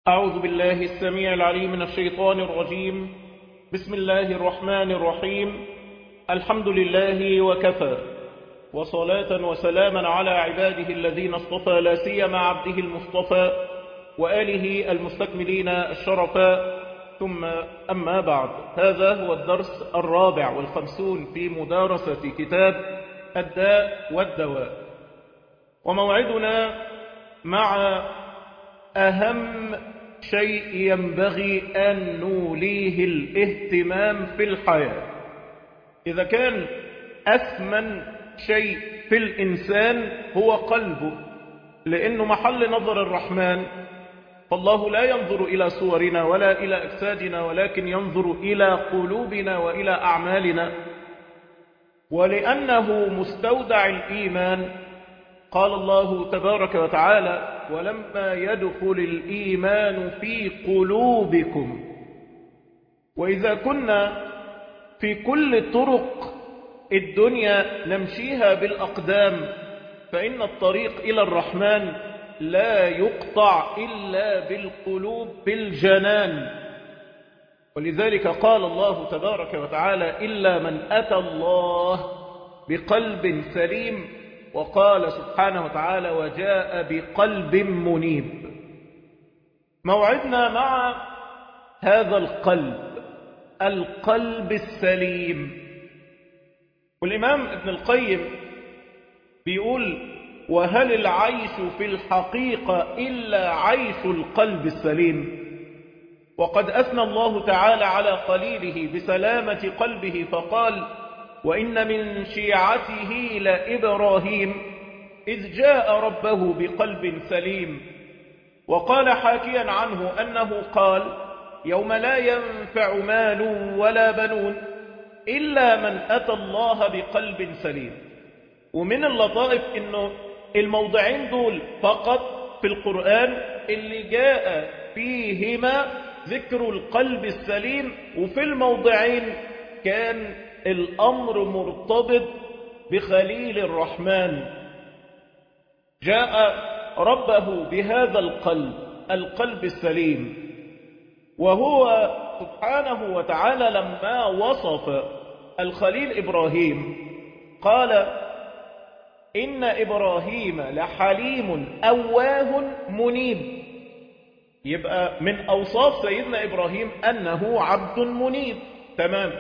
أعوذ بالله السميع العليم من الشيطان الرجيم بسم الله الرحمن الرحيم الحمد لله وكفى وصلاة وسلاما على عباده الذين اصطفى لا سيما عبده المصطفى وآله المستكملين الشرفاء ثم أما بعد هذا هو الدرس الرابع والخمسون في مدارسة كتاب الداء والدواء وموعدنا مع أهم شيء ينبغي أن نوليه الاهتمام في الحياة إذا كان أثمن شيء في الإنسان هو قلبه لأنه محل نظر الرحمن فالله لا ينظر إلى صورنا ولا إلى أجسادنا ولكن ينظر إلى قلوبنا وإلى أعمالنا ولأنه مستودع الإيمان قال الله تبارك وتعالى ولما يدخل الإيمان في قلوبكم وإذا كنا في كل طرق الدنيا نمشيها بالأقدام فإن الطريق إلى الرحمن لا يقطع إلا بالقلوب بالجنان ولذلك قال الله تبارك وتعالى إلا من أتى الله بقلب سليم وقال سبحانه وتعالى وجاء بقلب منيب موعدنا مع هذا القلب القلب السليم والإمام ابن القيم بيقول وهل العيش في الحقيقة إلا عيش القلب السليم وقد أثنى الله تعالى على قليله بسلامة قلبه فقال وإن من شيعته لإبراهيم إذ جاء ربه بقلب سليم وقال حاكيا عنه أنه قال يوم لا ينفع مال ولا بنون إلا من أتى الله بقلب سليم ومن اللطائف أنه الموضعين دول فقط في القرآن اللي جاء فيهما ذكر القلب السليم وفي الموضعين كان الأمر مرتبط بخليل الرحمن جاء ربه بهذا القلب القلب السليم وهو سبحانه وتعالى لما وصف الخليل إبراهيم قال إن إبراهيم لحليم أواه منيب يبقى من أوصاف سيدنا إبراهيم أنه عبد منيب تمام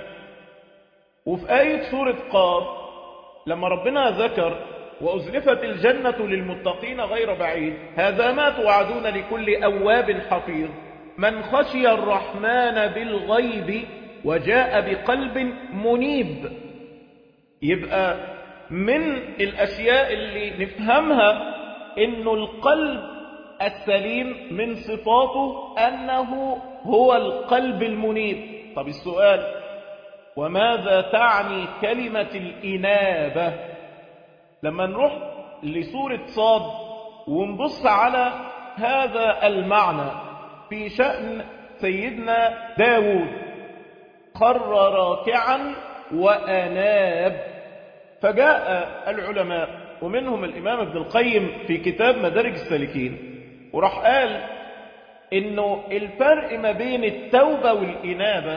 وفي آية سورة قاف لما ربنا ذكر وأزلفت الجنة للمتقين غير بعيد هذا ما توعدون لكل أواب حفيظ من خشي الرحمن بالغيب وجاء بقلب منيب يبقى من الأشياء اللي نفهمها إنه القلب السليم من صفاته أنه هو القلب المنيب طب السؤال وماذا تعني كلمة الإنابة لما نروح لسورة صاد ونبص على هذا المعنى في شأن سيدنا داود خر راكعا وأناب فجاء العلماء ومنهم الإمام ابن القيم في كتاب مدارج السالكين وراح قال إنه الفرق ما بين التوبة والإنابة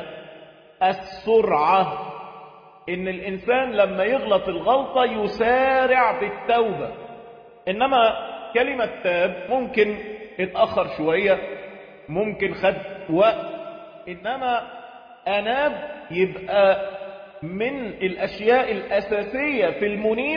السرعة إن الإنسان لما يغلط الغلطة يسارع بالتوبة إنما كلمة تاب ممكن اتأخر شوية ممكن خد وقت إنما أناب يبقى من الأشياء الأساسية في المنيب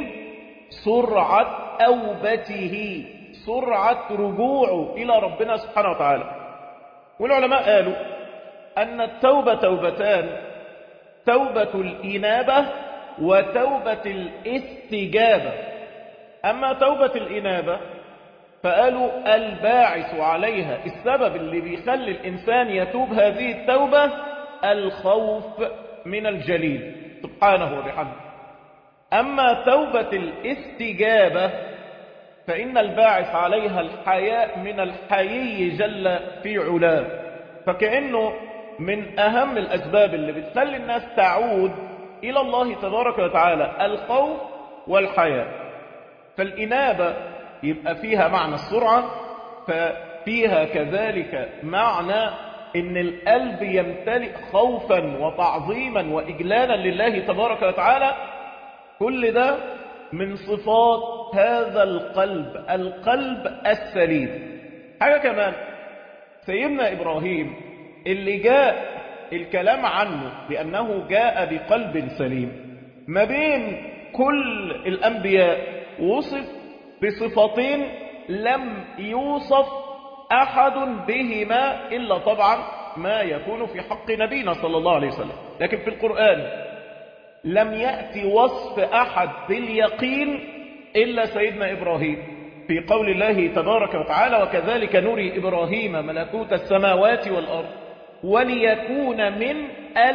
سرعة أوبته سرعة رجوعه إلى ربنا سبحانه وتعالى والعلماء قالوا أن التوبة توبتان توبة الإنابة وتوبة الاستجابة أما توبة الإنابة فقالوا الباعث عليها السبب اللي بيخلي الإنسان يتوب هذه التوبة الخوف من الجليل سبحانه وبحمده أما توبة الاستجابة فإن الباعث عليها الحياء من الحيي جل في علاه فكأنه من أهم الأسباب اللي بتخلي الناس تعود إلى الله تبارك وتعالى الخوف والحياء فالإنابة يبقى فيها معنى السرعة ف فيها كذلك معنى ان القلب يمتلئ خوفا وتعظيما واجلالا لله تبارك وتعالى كل ده من صفات هذا القلب القلب السليم حاجة كمان سيدنا إبراهيم اللي جاء الكلام عنه بأنه جاء بقلب سليم ما بين كل الأنبياء وصف بصفتين لم يوصف أحد بهما إلا طبعا ما يكون في حق نبينا صلى الله عليه وسلم لكن في القرآن لم يأتي وصف أحد باليقين إلا سيدنا إبراهيم في قول الله تبارك وتعالى وكذلك نري إبراهيم ملكوت السماوات والأرض وليكون من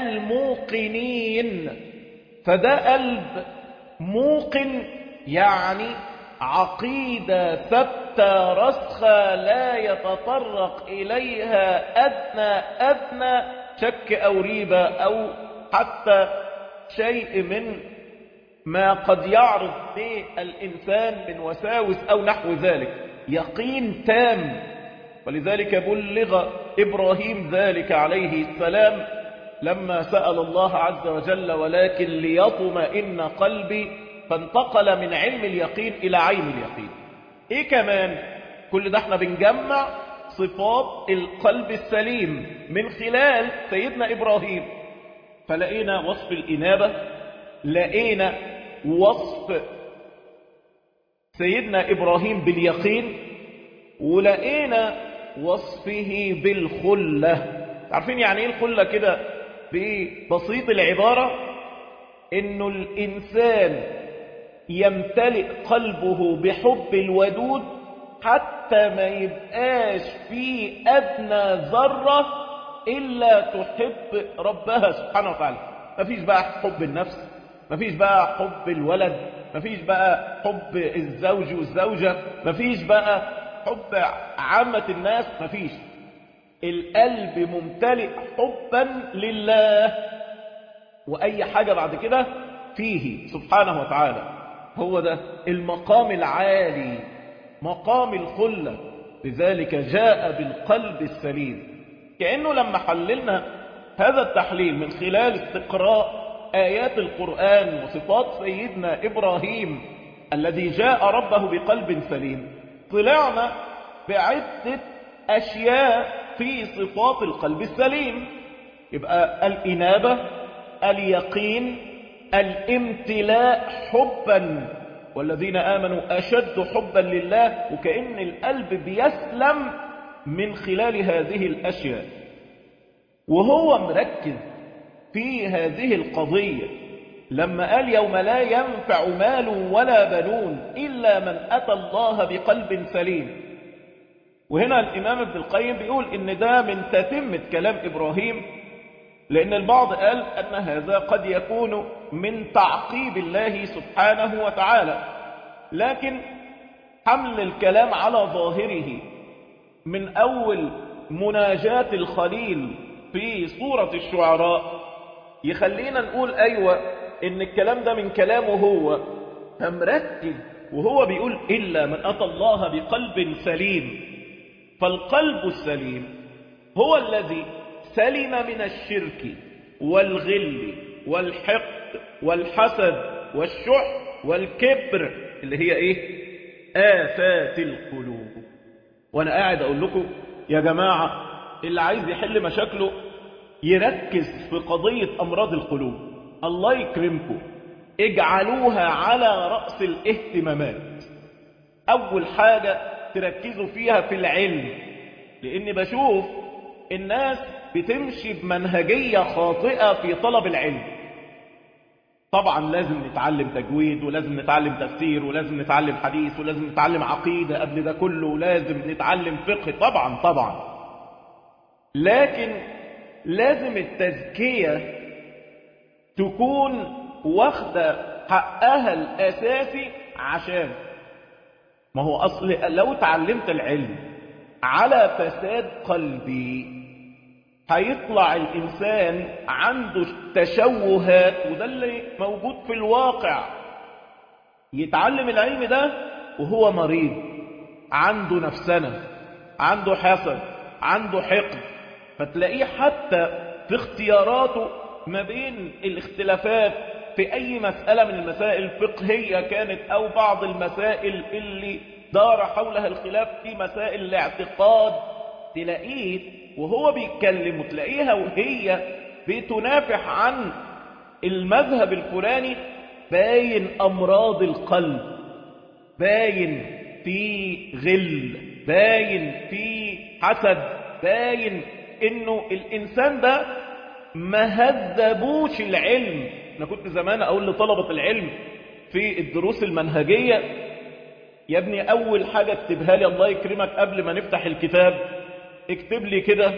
الموقنين فده قلب موقن يعني عقيدة ثابتة رسخة لا يتطرق إليها أدنى أدنى شك أو ريبة أو حتى شيء من ما قد يعرض للإنسان من وساوس أو نحو ذلك يقين تام ولذلك بلغ إبراهيم ذلك عليه السلام لما سأل الله عز وجل ولكن ليطمئن قلبي فانتقل من علم اليقين إلى عين اليقين إيه كمان كل ده احنا بنجمع صفات القلب السليم من خلال سيدنا إبراهيم فلقينا وصف الإنابة لقينا وصف سيدنا إبراهيم باليقين ولقينا وصفه بالخلة عارفين يعني ايه الخلة كده ببسيط العبارة انه الانسان يمتلئ قلبه بحب الودود حتى ما يبقاش فيه ادنى ذرة الا تحب ربها سبحانه وتعالى مفيش بقى حب النفس مفيش بقى حب الولد مفيش بقى حب الزوج والزوجة مفيش بقى حب عامة الناس مفيش القلب ممتلئ حبا لله وأي حاجة بعد كده فيه سبحانه وتعالى هو ده المقام العالي مقام الخلة لذلك جاء بالقلب السليم كأنه لما حللنا هذا التحليل من خلال استقراء آيات القرآن وصفات سيدنا إبراهيم الذي جاء ربه بقلب سليم طلعنا بعدة أشياء في صفات القلب السليم يبقى الإنابة اليقين الامتلاء حبا والذين آمنوا أشد حبا لله وكأن القلب بيسلم من خلال هذه الأشياء وهو مركز في هذه القضية لما قال يوم لا ينفع مال ولا بنون إلا من أتى الله بقلب سليم وهنا الإمام ابن القيم بيقول إن ده من تتمة كلام إبراهيم لأن البعض قال أن هذا قد يكون من تعقيب الله سبحانه وتعالى لكن حمل الكلام على ظاهره من أول مناجاة الخليل في سورة الشعراء يخلينا نقول أيوة إن الكلام ده من كلامه هو فمركز وهو بيقول إلا من أتى الله بقلب سليم فالقلب السليم هو الذي سلم من الشرك والغل والحقد والحسد والشح والكبر اللي هي ايه آفات القلوب وانا قاعد اقول لكم يا جماعة اللي عايز يحل مشاكله يركز في قضية امراض القلوب الله يكرمكم اجعلوها على رأس الاهتمامات اول حاجة تركزوا فيها في العلم لاني بشوف الناس بتمشي بمنهجية خاطئة في طلب العلم طبعا لازم نتعلم تجويد ولازم نتعلم تفسير ولازم نتعلم حديث ولازم نتعلم عقيدة قبل ده كله ولازم نتعلم فقه طبعا طبعا لكن لازم التزكية تكون واخدة حقها الأساسي عشان ما هو أصل لو تعلمت العلم على فساد قلبي هيطلع الإنسان عنده تشوهات وده اللي موجود في الواقع يتعلم العلم ده وهو مريض عنده نفسنا عنده حسد عنده حقد فتلاقيه حتى في اختياراته ما بين الاختلافات في أي مسألة من المسائل الفقهية كانت أو بعض المسائل اللي دار حولها الخلاف في مسائل الاعتقاد تلاقيه وهو بيتكلم وتلاقيها وهي بتنافح عن المذهب الفلاني باين أمراض القلب باين في غل باين في حسد باين انه الانسان ده ما هذبوش العلم انا كنت زمان اقول لطلبة العلم في الدروس المنهجية يا ابني اول حاجة اكتبها لي الله يكرمك قبل ما نفتح الكتاب اكتب لي كده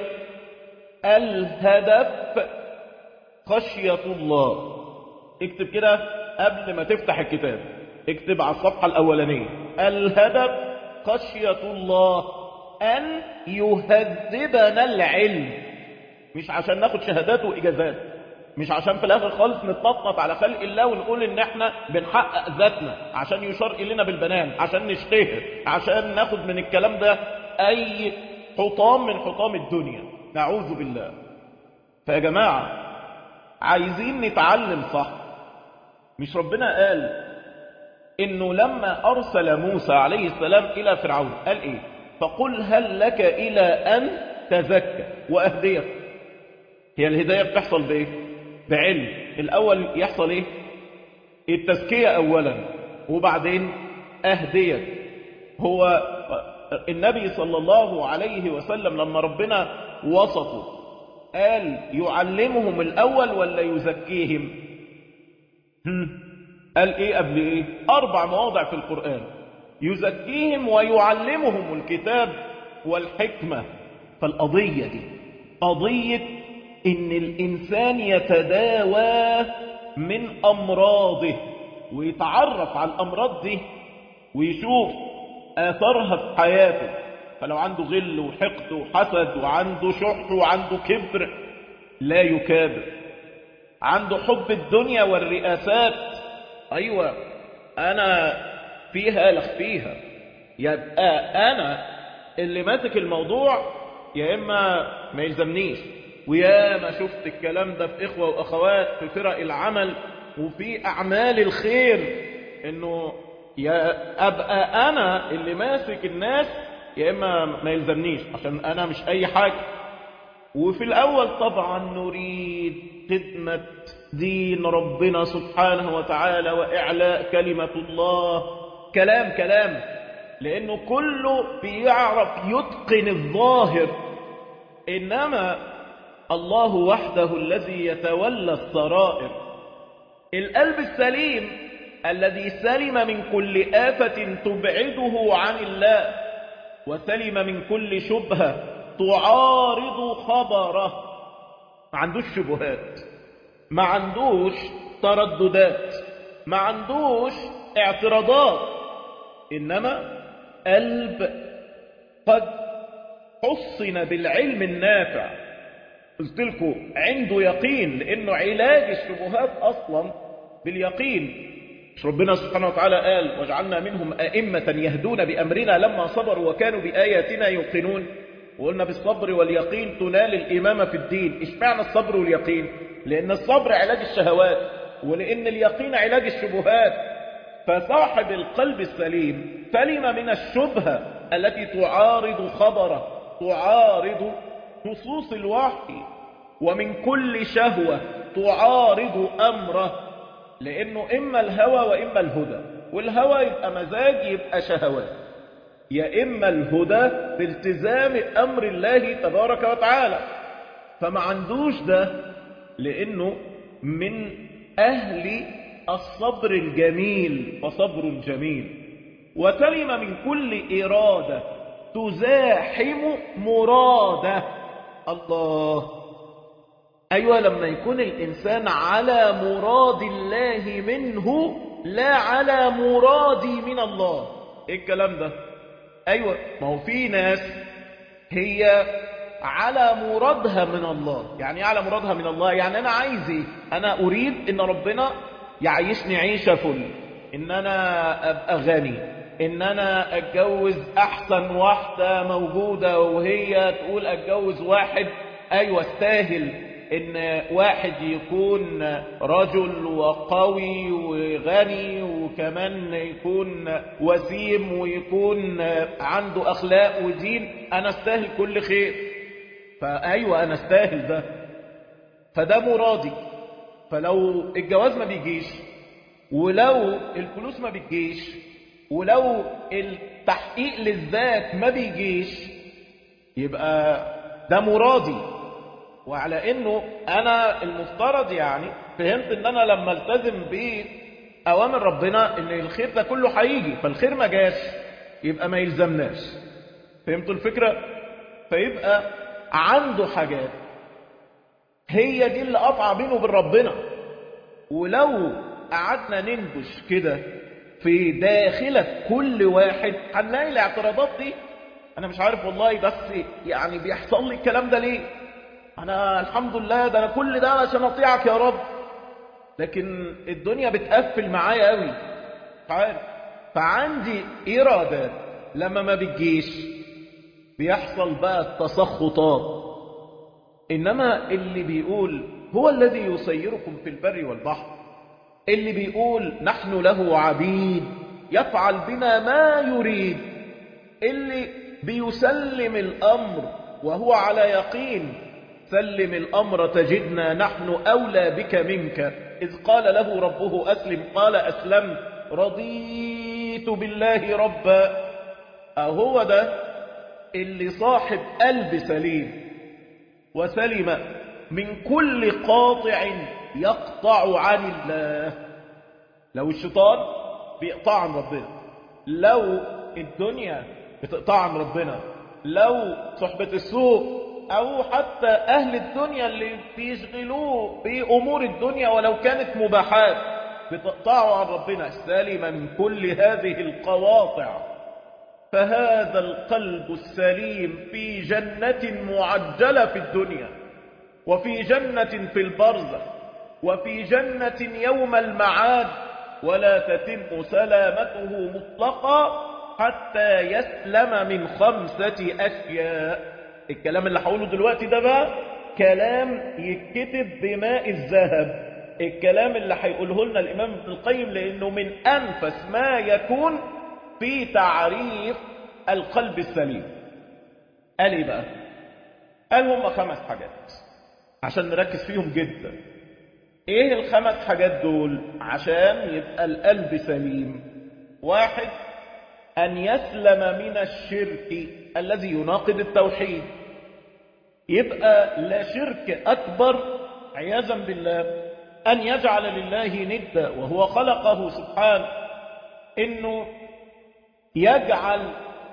الهدف خشية الله اكتب كده قبل ما تفتح الكتاب اكتب على الصفحة الاولانية الهدف خشية الله ان يهذبنا العلم مش عشان ناخد شهادات واجازات مش عشان في الاخر خالص نتنطط على خلق الله ونقول ان احنا بنحقق ذاتنا عشان يشار الينا بالبنان عشان نشتهر عشان ناخد من الكلام ده اي حطام من حطام الدنيا نعوذ بالله فيا جماعة عايزين نتعلم صح مش ربنا قال انه لما ارسل موسى عليه السلام الى فرعون قال ايه فقل هل لك الى ان تزكى واهديك هي الهداية بتحصل بايه بعلم الاول يحصل ايه التزكية اولا وبعدين اهديك هو النبي صلى الله عليه وسلم لما ربنا وصفه قال يعلمهم الاول ولا يزكيهم هم قال ايه قبل ايه اربع مواضع في القرآن يزكيهم ويعلمهم الكتاب والحكمة فالقضية دي قضية ان الانسان يتداوى من امراضه ويتعرف على الامراض دي ويشوف اثرها في حياته فلو عنده غل وحقد وحسد وعنده شح وعنده كبر لا يكابر عنده حب الدنيا والرئاسات ايوه انا فيها لخفيها يبقى انا اللي ماسك الموضوع يا اما ما يلزمنيش ويا ما شفت الكلام ده في اخوه واخوات في فرق العمل وفي اعمال الخير انه يا ابقى انا اللي ماسك الناس يا اما ما يلزمنيش عشان انا مش اي حاجه وفي الاول طبعا نريد خدمه دين ربنا سبحانه وتعالى واعلاء كلمه الله كلام كلام لانه كله بيعرف يتقن الظاهر انما الله وحده الذي يتولى السرائر القلب السليم الذي سلم من كل آفة تبعده عن الله وسلم من كل شبهة تعارض خبره ما عندوش شبهات ما عندوش ترددات ما عندوش اعتراضات إنما قلب قد حصن بالعلم النافع قلت لكم عنده يقين لأنه علاج الشبهات أصلا باليقين مش ربنا سبحانه وتعالى قال وجعلنا منهم أئمة يهدون بأمرنا لما صبروا وكانوا بآياتنا يوقنون وقلنا بالصبر واليقين تنال الإمامة في الدين إيش معنى الصبر واليقين لأن الصبر علاج الشهوات ولأن اليقين علاج الشبهات فصاحب القلب السليم سلم من الشبهة التي تعارض خبره تعارض نصوص الوحي ومن كل شهوة تعارض أمره لأنه إما الهوى وإما الهدى والهوى يبقى مزاج يبقى شهوات يا إما الهدى بالتزام أمر الله تبارك وتعالى فما عندوش ده لأنه من أهل الصبر الجميل وصبر جميل وسلم من كل إرادة تزاحم مراده الله أيوة لما يكون الإنسان على مراد الله منه لا على مرادي من الله إيه الكلام ده أيوة ما هو في ناس هي على مرادها من الله يعني على مرادها من الله يعني أنا عايز إيه أنا أريد إن ربنا يعيشني عيشة فل إن أنا أبقى غني ان انا اتجوز احسن واحدة موجودة وهي تقول اتجوز واحد ايوه استاهل ان واحد يكون رجل وقوي وغني وكمان يكون وسيم ويكون عنده اخلاق ودين انا استاهل كل خير فايوه انا استاهل ده فده مرادي فلو الجواز ما بيجيش ولو الفلوس ما بتجيش ولو التحقيق للذات ما بيجيش يبقى ده مرادي وعلى انه انا المفترض يعني فهمت ان انا لما التزم باوامر ربنا ان الخير ده كله هيجي فالخير ما جاش يبقى ما يلزمناش فهمتوا الفكره فيبقى عنده حاجات هي دي اللي قطع بينه وبين ربنا ولو قعدنا ننبش كده في داخلة كل واحد هنلاقي الاعتراضات دي انا مش عارف والله بس يعني بيحصل لي الكلام ده ليه انا الحمد لله ده انا كل ده عشان اطيعك يا رب لكن الدنيا بتقفل معايا قوي مش عارف فعندي ارادات لما ما بتجيش بيحصل بقى التسخطات انما اللي بيقول هو الذي يسيركم في البر والبحر اللي بيقول نحن له عبيد يفعل بنا ما يريد اللي بيسلم الأمر وهو على يقين سلم الأمر تجدنا نحن أولى بك منك إذ قال له ربه أسلم قال أسلمت رضيت بالله ربا أهو ده اللي صاحب قلب سليم وسلم من كل قاطع يقطع عن الله لو الشيطان بيقطع عن ربنا لو الدنيا بتقطع عن ربنا لو صحبة السوء أو حتى أهل الدنيا اللي بيشغلوه بأمور الدنيا ولو كانت مباحات بتقطعوا عن ربنا سلم من كل هذه القواطع فهذا القلب السليم في جنة معجلة في الدنيا وفي جنة في البرزخ وفي جنة يوم المعاد ولا تتم سلامته مطلقا حتى يسلم من خمسة أشياء الكلام اللي هقوله دلوقتي ده بقى كلام يتكتب بماء الذهب الكلام اللي هيقوله لنا الإمام ابن القيم لأنه من أنفس ما يكون في تعريف القلب السليم قال ايه بقى قال هم خمس حاجات عشان نركز فيهم جدا ايه الخمس حاجات دول عشان يبقى القلب سليم واحد ان يسلم من الشرك الذي يناقض التوحيد يبقى لا شرك اكبر عياذا بالله ان يجعل لله ندا وهو خلقه سبحانه انه يجعل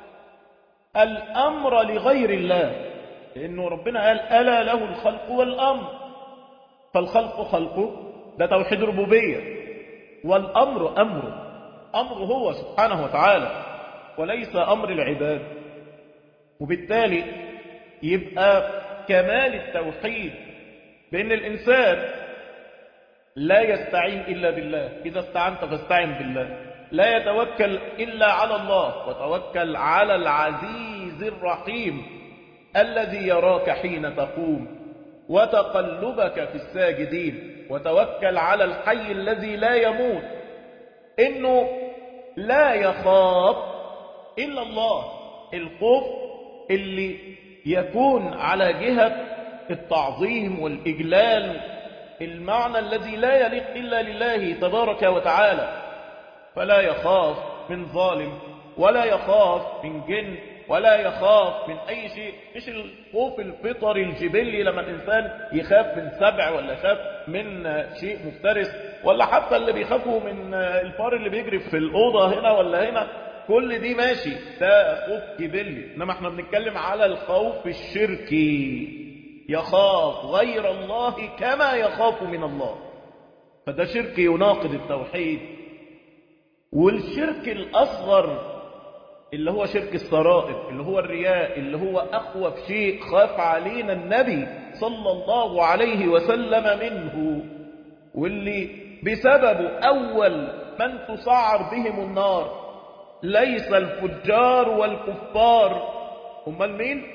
الامر لغير الله لانه ربنا قال الا له الخلق والامر فالخلق خلقه ده توحيد ربوبيه والامر امره امره هو سبحانه وتعالى وليس امر العباد وبالتالي يبقى كمال التوحيد بان الانسان لا يستعين الا بالله اذا استعنت فاستعن بالله لا يتوكل إلا على الله وتوكل على العزيز الرحيم الذي يراك حين تقوم وتقلبك في الساجدين وتوكل على الحي الذي لا يموت إنه لا يخاف إلا الله الخوف اللي يكون على جهة التعظيم والإجلال المعنى الذي لا يليق إلا لله تبارك وتعالى فلا يخاف من ظالم ولا يخاف من جن ولا يخاف من أي شيء مش الخوف الفطري الجبلي لما الإنسان يخاف من سبع ولا يخاف من شيء مفترس ولا حتى اللي بيخافوا من الفار اللي بيجري في الأوضة هنا ولا هنا كل دي ماشي ده خوف جبلي إنما احنا بنتكلم على الخوف الشركي يخاف غير الله كما يخاف من الله فده شرك يناقض التوحيد والشرك الأصغر اللي هو شرك السرائر اللي هو الرياء اللي هو أخوف شيء خاف علينا النبي صلى الله عليه وسلم منه واللي بسببه أول من تسعر بهم النار ليس الفجار والكفار امال مين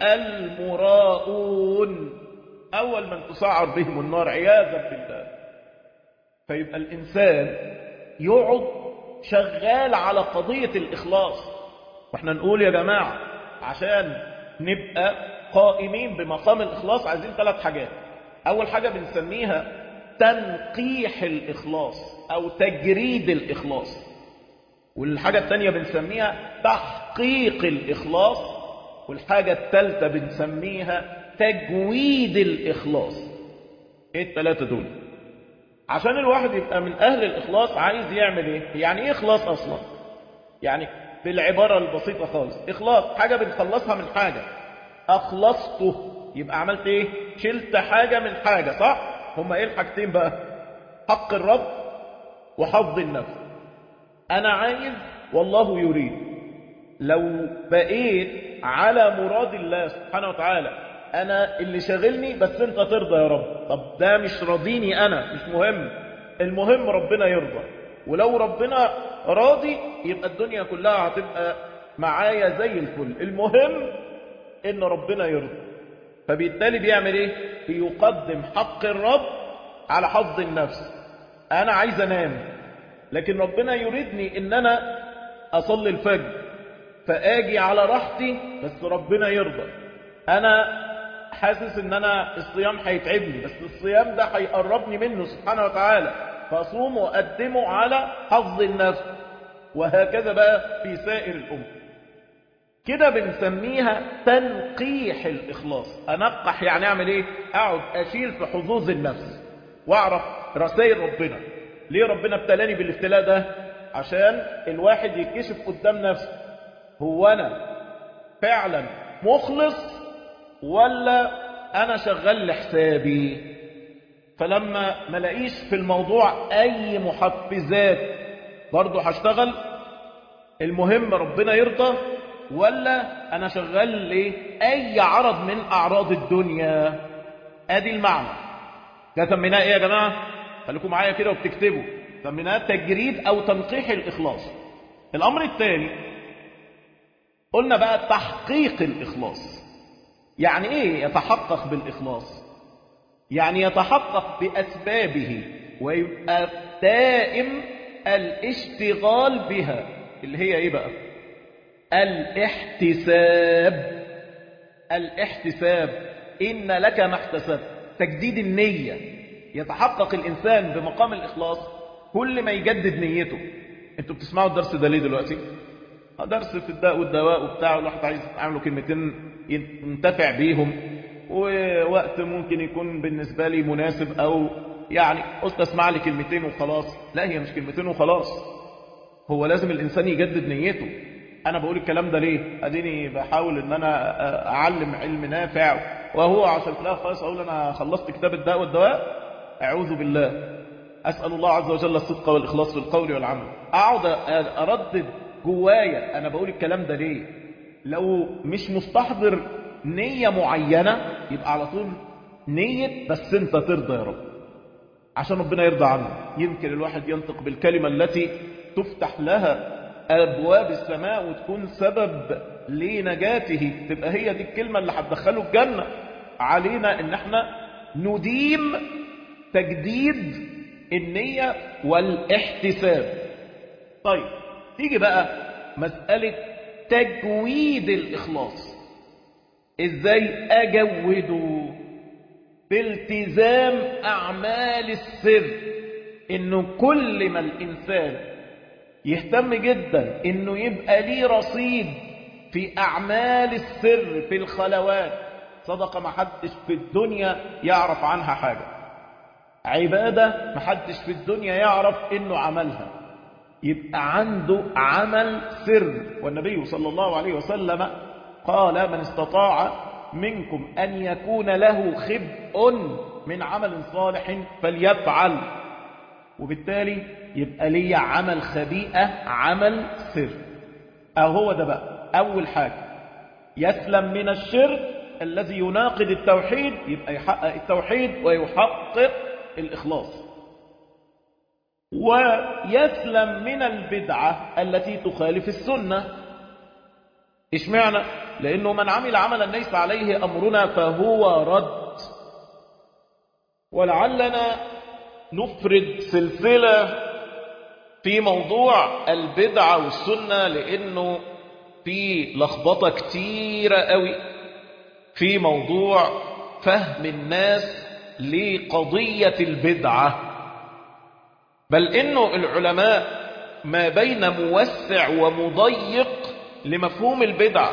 المراؤون اول من تسعر بهم النار عياذا بالله فيبقى الانسان يقعد شغال على قضية الاخلاص واحنا نقول يا جماعة عشان نبقى قائمين بمقام الاخلاص عايزين ثلاث حاجات اول حاجة بنسميها تنقيح الاخلاص او تجريد الاخلاص والحاجة الثانية بنسميها تحقيق الإخلاص والحاجة الثالثة بنسميها تجويد الإخلاص ايه الثلاثة دول عشان الواحد يبقى من أهل الإخلاص عايز يعمل ايه يعني ايه إخلاص أصلا يعني بالعبارة البسيطة خالص إخلاص حاجة بنخلصها من حاجة أخلصته يبقى عملت ايه شلت حاجة من حاجة صح هما ايه الحاجتين بقى حق الرب وحظ النفس أنا عايز والله يريد لو بقيت على مراد الله سبحانه وتعالى أنا اللي شاغلني بس أنت ترضى يا رب طب ده مش راضيني أنا مش مهم المهم ربنا يرضى ولو ربنا راضي يبقى الدنيا كلها هتبقى معايا زي الفل المهم إن ربنا يرضى فبالتالي بيعمل إيه بيقدم حق الرب على حظ النفس أنا عايز أنام لكن ربنا يريدني ان انا اصلي الفجر فاجي على راحتي بس ربنا يرضى انا حاسس ان انا الصيام هيتعبني بس الصيام ده هيقربني منه سبحانه وتعالى فاصوم واقدمه على حظ النفس وهكذا بقى في سائر الامور كده بنسميها تنقيح الاخلاص انقح يعني اعمل ايه اقعد اشيل في حظوظ النفس واعرف رسائل ربنا ليه ربنا ابتلاني بالابتلاء ده عشان الواحد يكشف قدام نفسه هو انا فعلا مخلص ولا انا شغال لحسابي فلما ما لاقيش في الموضوع اي محفزات برضه هشتغل المهم ربنا يرضى ولا انا شغال ليه اي عرض من اعراض الدنيا ادي المعنى ده سميناه ايه يا جماعه خليكم معايا كده وبتكتبوا سميناه تجريد او تنقيح الاخلاص الامر الثاني قلنا بقى تحقيق الاخلاص يعني ايه يتحقق بالاخلاص يعني يتحقق باسبابه ويبقى دائم الاشتغال بها اللي هي ايه بقى الاحتساب الاحتساب ان لك ما احتسبت تجديد النيه يتحقق الإنسان بمقام الإخلاص كل ما يجدد نيته انتوا بتسمعوا الدرس ده ليه دلوقتي درس في الداء والدواء وبتاع الواحد عايز يعملوا كلمتين ينتفع بيهم ووقت ممكن يكون بالنسبة لي مناسب أو يعني قلت أسمع لي كلمتين وخلاص لا هي مش كلمتين وخلاص هو لازم الإنسان يجدد نيته أنا بقول الكلام ده ليه أديني بحاول إن أنا أعلم علم نافع وهو عشان في الآخر خلاص أقول أنا خلصت كتاب الداء والدواء أعوذ بالله أسأل الله عز وجل الصدق والإخلاص في القول والعمل أقعد أردد جوايا أنا بقول الكلام ده ليه لو مش مستحضر نية معينة يبقى على طول نية بس أنت ترضى يا رب عشان ربنا يرضى عنه يمكن الواحد ينطق بالكلمة التي تفتح لها أبواب السماء وتكون سبب لنجاته تبقى هي دي الكلمة اللي هتدخله الجنة علينا ان احنا نديم تجديد النية والاحتساب طيب تيجي بقى مسألة تجويد الإخلاص إزاي أجوده بالتزام أعمال السر إنه كل ما الإنسان يهتم جدا إنه يبقى ليه رصيد في أعمال السر في الخلوات صدقة ما حدش في الدنيا يعرف عنها حاجة عبادة ما حدش في الدنيا يعرف إنه عملها يبقى عنده عمل سر والنبي صلى الله عليه وسلم قال من استطاع منكم أن يكون له خبء من عمل صالح فليفعل وبالتالي يبقى لي عمل خبيئة عمل سر أهو ده بقى أول حاجة يسلم من الشرك الذي يناقض التوحيد يبقى يحقق التوحيد ويحقق الإخلاص ويسلم من البدعة التي تخالف السنة اشمعنى لأنه من عمل عملا ليس عليه أمرنا فهو رد ولعلنا نفرد سلسلة في موضوع البدعة والسنة لأنه في لخبطة كتيرة قوي في موضوع فهم الناس لقضية البدعة بل إنه العلماء ما بين موسع ومضيق لمفهوم البدعة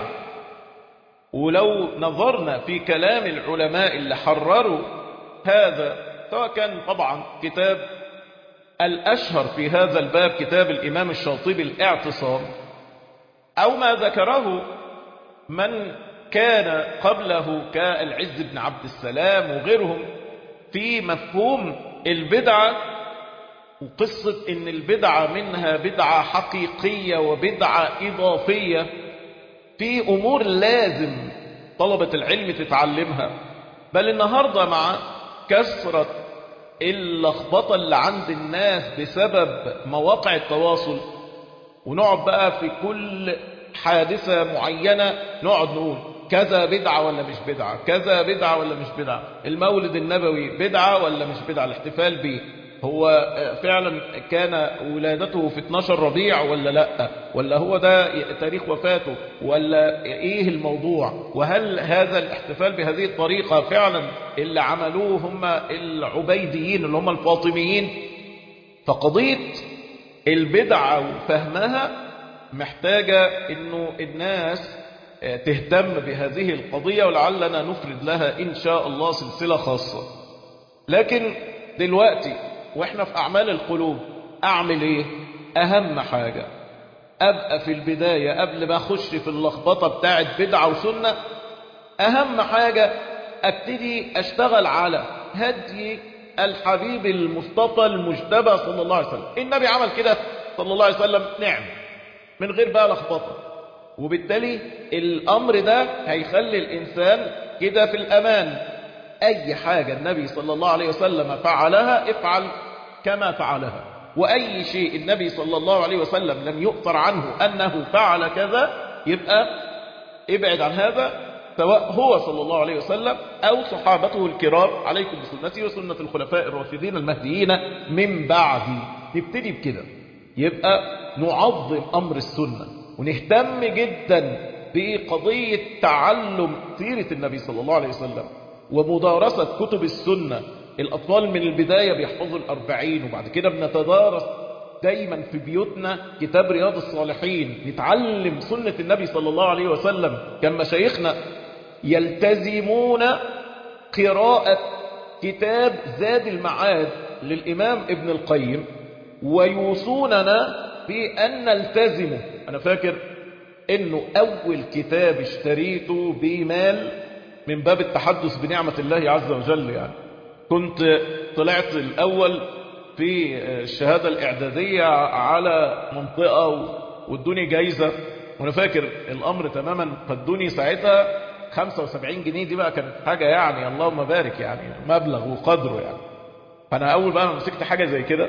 ولو نظرنا في كلام العلماء اللي حرروا هذا سواء كان طبعا كتاب الأشهر في هذا الباب كتاب الإمام الشاطبي الاعتصام أو ما ذكره من كان قبله كالعز بن عبد السلام وغيرهم في مفهوم البدعة وقصة ان البدعة منها بدعة حقيقية وبدعة إضافية في أمور لازم طلبة العلم تتعلمها بل النهاردة مع كثرة اللخبطة اللي عند الناس بسبب مواقع التواصل ونقعد بقى في كل حادثة معينة نقعد نقول كذا بدعة ولا مش بدعة كذا بدعة ولا مش بدعة المولد النبوي بدعة ولا مش بدعة الاحتفال به هو فعلا كان ولادته في 12 ربيع ولا لا ولا هو ده تاريخ وفاته ولا ايه الموضوع وهل هذا الاحتفال بهذه الطريقة فعلا اللي عملوه هم العبيديين اللي هم الفاطميين فقضية البدعة وفهمها محتاجة انه الناس تهتم بهذه القضية ولعلنا نفرد لها ان شاء الله سلسلة خاصة لكن دلوقتي واحنا في اعمال القلوب اعمل ايه اهم حاجة ابقى في البداية قبل ما اخش في اللخبطة بتاعت بدعة وسنة اهم حاجة ابتدي اشتغل على هدي الحبيب المصطفى المجتبى صلى الله عليه وسلم النبي عمل كده صلى الله عليه وسلم نعم من غير بقى لخبطة وبالتالي الامر ده هيخلي الانسان كده في الامان أي حاجة النبي صلى الله عليه وسلم فعلها افعل كما فعلها وأي شيء النبي صلى الله عليه وسلم لم يؤثر عنه أنه فعل كذا يبقى ابعد عن هذا سواء هو صلى الله عليه وسلم أو صحابته الكرام عليكم بسنتي وسنة الخلفاء الراشدين المهديين من بعدي نبتدي بكده يبقى نعظم أمر السنة ونهتم جدا بقضية تعلم سيرة النبي صلى الله عليه وسلم ومدارسة كتب السنة الأطفال من البداية بيحفظوا الأربعين وبعد كده بنتدارس دايما في بيوتنا كتاب رياض الصالحين نتعلم سنة النبي صلى الله عليه وسلم كان مشايخنا يلتزمون قراءة كتاب زاد المعاد للإمام ابن القيم ويوصوننا بأن نلتزمه أنا فاكر أنه أول كتاب اشتريته بمال من باب التحدث بنعمة الله عز وجل يعني كنت طلعت الأول في الشهادة الإعدادية على منطقة وادوني جايزة وأنا فاكر الأمر تماما فادوني ساعتها 75 جنيه دي بقى كانت حاجة يعني اللهم بارك يعني مبلغ وقدره يعني فأنا أول بقى ما مسكت حاجة زي كده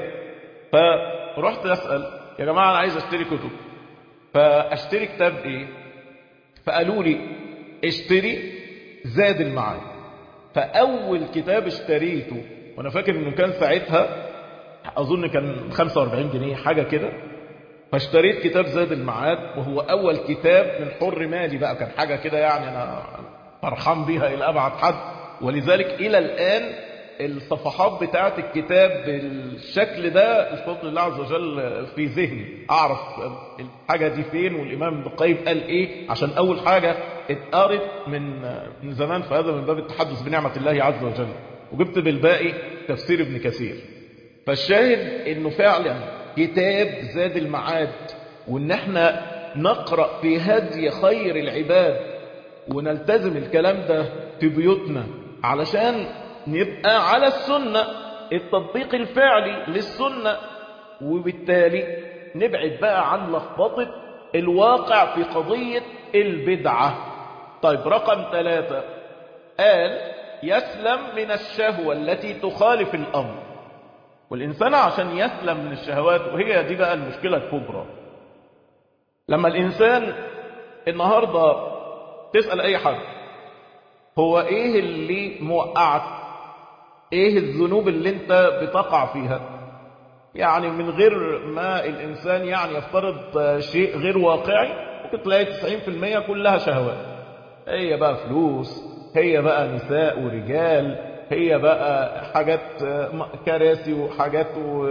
فرحت أسأل يا جماعة أنا عايز أشتري كتب فأشتري كتاب إيه فقالوا لي اشتري زاد المعاد فأول كتاب اشتريته وأنا فاكر أنه كان ساعتها أظن كان 45 جنيه حاجة كده فاشتريت كتاب زاد المعاد وهو أول كتاب من حر مالي بقى كان حاجة كده يعني أنا فرحان بيها إلى أبعد حد ولذلك إلى الآن الصفحات بتاعت الكتاب بالشكل ده بفضل الله عز وجل في ذهني أعرف الحاجة دي فين والإمام ابن القيم قال إيه عشان أول حاجة اتقرت من من زمان فهذا من باب التحدث بنعمة الله عز وجل وجبت بالباقي تفسير ابن كثير فالشاهد انه فعلا كتاب زاد المعاد وان احنا نقرأ في هدي خير العباد ونلتزم الكلام ده في بيوتنا علشان نبقى على السنة التطبيق الفعلي للسنة وبالتالي نبعد بقى عن لخبطة الواقع في قضية البدعة طيب رقم ثلاثة قال يسلم من الشهوة التي تخالف الأمر والإنسان عشان يسلم من الشهوات وهي دي بقى المشكلة الكبرى لما الإنسان النهاردة تسأل أي حد هو إيه اللي موقعك إيه الذنوب اللي أنت بتقع فيها يعني من غير ما الإنسان يعني يفترض شيء غير واقعي ممكن تلاقي 90% كلها شهوات هي بقى فلوس هي بقى نساء ورجال هي بقى حاجات كراسي وحاجات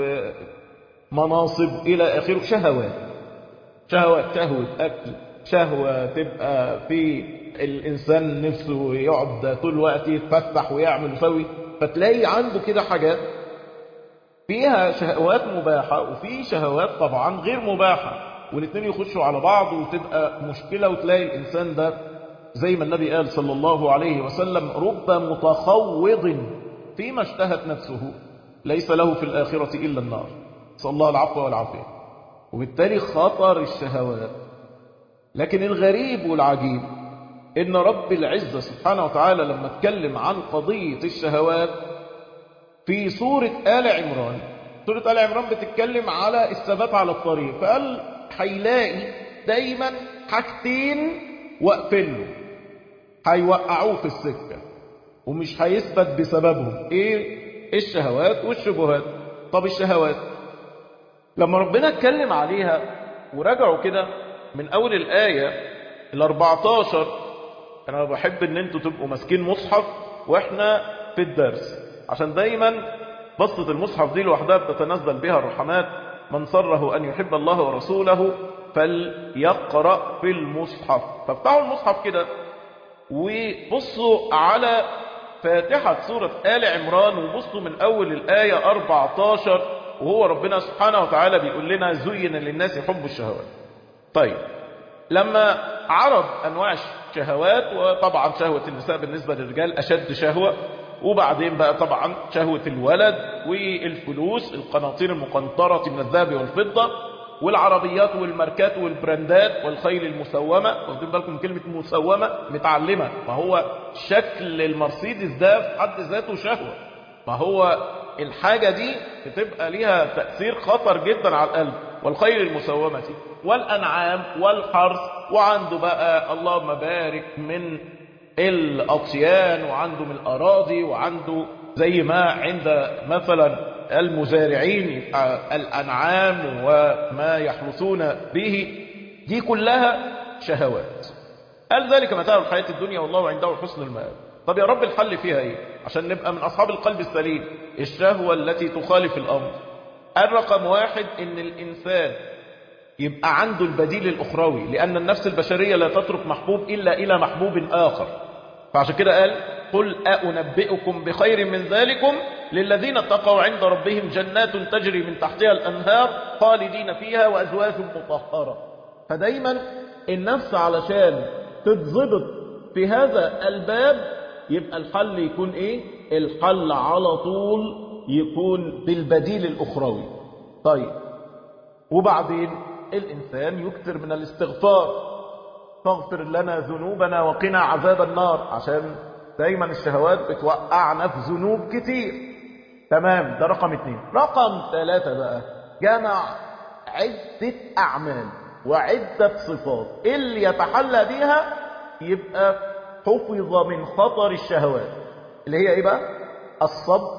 ومناصب إلى آخره شهوات شهوات شهوة أكل شهوة تبقى في الإنسان نفسه يقعد طول الوقت يتفسح ويعمل ويسوي فتلاقي عنده كده حاجات فيها شهوات مباحة وفي شهوات طبعا غير مباحة والاثنين يخشوا على بعض وتبقى مشكلة وتلاقي الإنسان ده زي ما النبي قال صلى الله عليه وسلم رب متخوض فيما اشتهت نفسه ليس له في الآخرة إلا النار صلى الله العفو والعافية وبالتالي خطر الشهوات لكن الغريب والعجيب إن رب العزة سبحانه وتعالى لما اتكلم عن قضية الشهوات في سورة آل عمران سورة آل عمران بتتكلم على الثبات على الطريق فقال هيلاقي دايما حاجتين واقفين له هيوقعوه في السكة ومش هيثبت بسببهم ايه الشهوات والشبهات طب الشهوات لما ربنا اتكلم عليها ورجعوا كده من اول الآية ال 14 انا بحب ان انتوا تبقوا ماسكين مصحف واحنا في الدرس عشان دايما بسطة المصحف دي لوحدها بتتنزل بها الرحمات من سره أن يحب الله ورسوله فليقرأ في المصحف فافتحوا المصحف كده وبصوا على فاتحة سورة آل عمران وبصوا من أول الآية 14 وهو ربنا سبحانه وتعالى بيقول لنا زين للناس حب الشهوات طيب لما عرض أنواع الشهوات وطبعا شهوة النساء بالنسبة للرجال أشد شهوة وبعدين بقى طبعا شهوة الولد والفلوس القناطير المقنطرة من الذهب والفضة والعربيات والماركات والبراندات والخيل المسومة واخدين بالكم كلمة مسومة متعلمة ما هو شكل المرسيدس ده في حد ذاته شهوة ما هو الحاجة دي بتبقى ليها تأثير خطر جدا على القلب والخيل المسومة والأنعام والحرث وعنده بقى اللهم بارك من الأطيان وعنده من الأراضي وعنده زي ما عند مثلا المزارعين الأنعام وما يحرثون به دي كلها شهوات قال ذلك متاع الحياة الدنيا والله عنده حسن المآب طب يا رب الحل فيها ايه عشان نبقى من أصحاب القلب السليم الشهوة التي تخالف الأمر الرقم واحد ان الإنسان يبقى عنده البديل الأخروي لأن النفس البشرية لا تترك محبوب إلا إلى محبوب آخر فعشان كده قال قل أنبئكم بخير من ذلكم للذين اتقوا عند ربهم جنات تجري من تحتها الأنهار خالدين فيها وأزواج مطهرة فدايما النفس علشان تتضبط في هذا الباب يبقى الحل يكون ايه الحل على طول يكون بالبديل الأخروي طيب وبعدين الإنسان يكثر من الاستغفار فاغفر لنا ذنوبنا وقنا عذاب النار عشان دايما الشهوات بتوقعنا في ذنوب كتير تمام ده رقم اتنين رقم ثلاثة بقى جمع عدة أعمال وعدة صفات اللي يتحلى بيها يبقى حفظ من خطر الشهوات اللي هي ايه بقى الصبر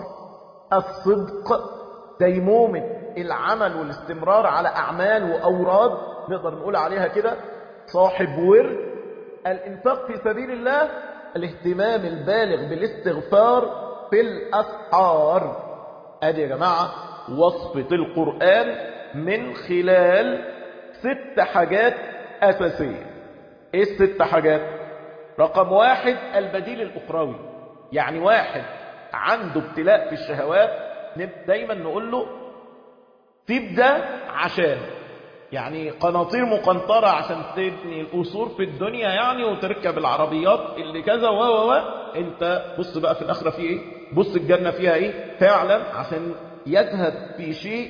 الصدق ديمومة العمل والاستمرار على أعمال وأوراد نقدر نقول عليها كده صاحب ورد الإنفاق في سبيل الله الاهتمام البالغ بالاستغفار في الأسحار ادي يا جماعة وصفة القرآن من خلال ست حاجات أساسية ايه الست حاجات رقم واحد البديل الأخروي يعني واحد عنده ابتلاء في الشهوات دايما نقول له سيب ده عشان يعني قناطير مقنطرة عشان تبني القصور في الدنيا يعني وتركب العربيات اللي كذا و و و انت بص بقى في الآخرة في ايه بص الجنة فيها ايه فعلا عشان يزهد في شيء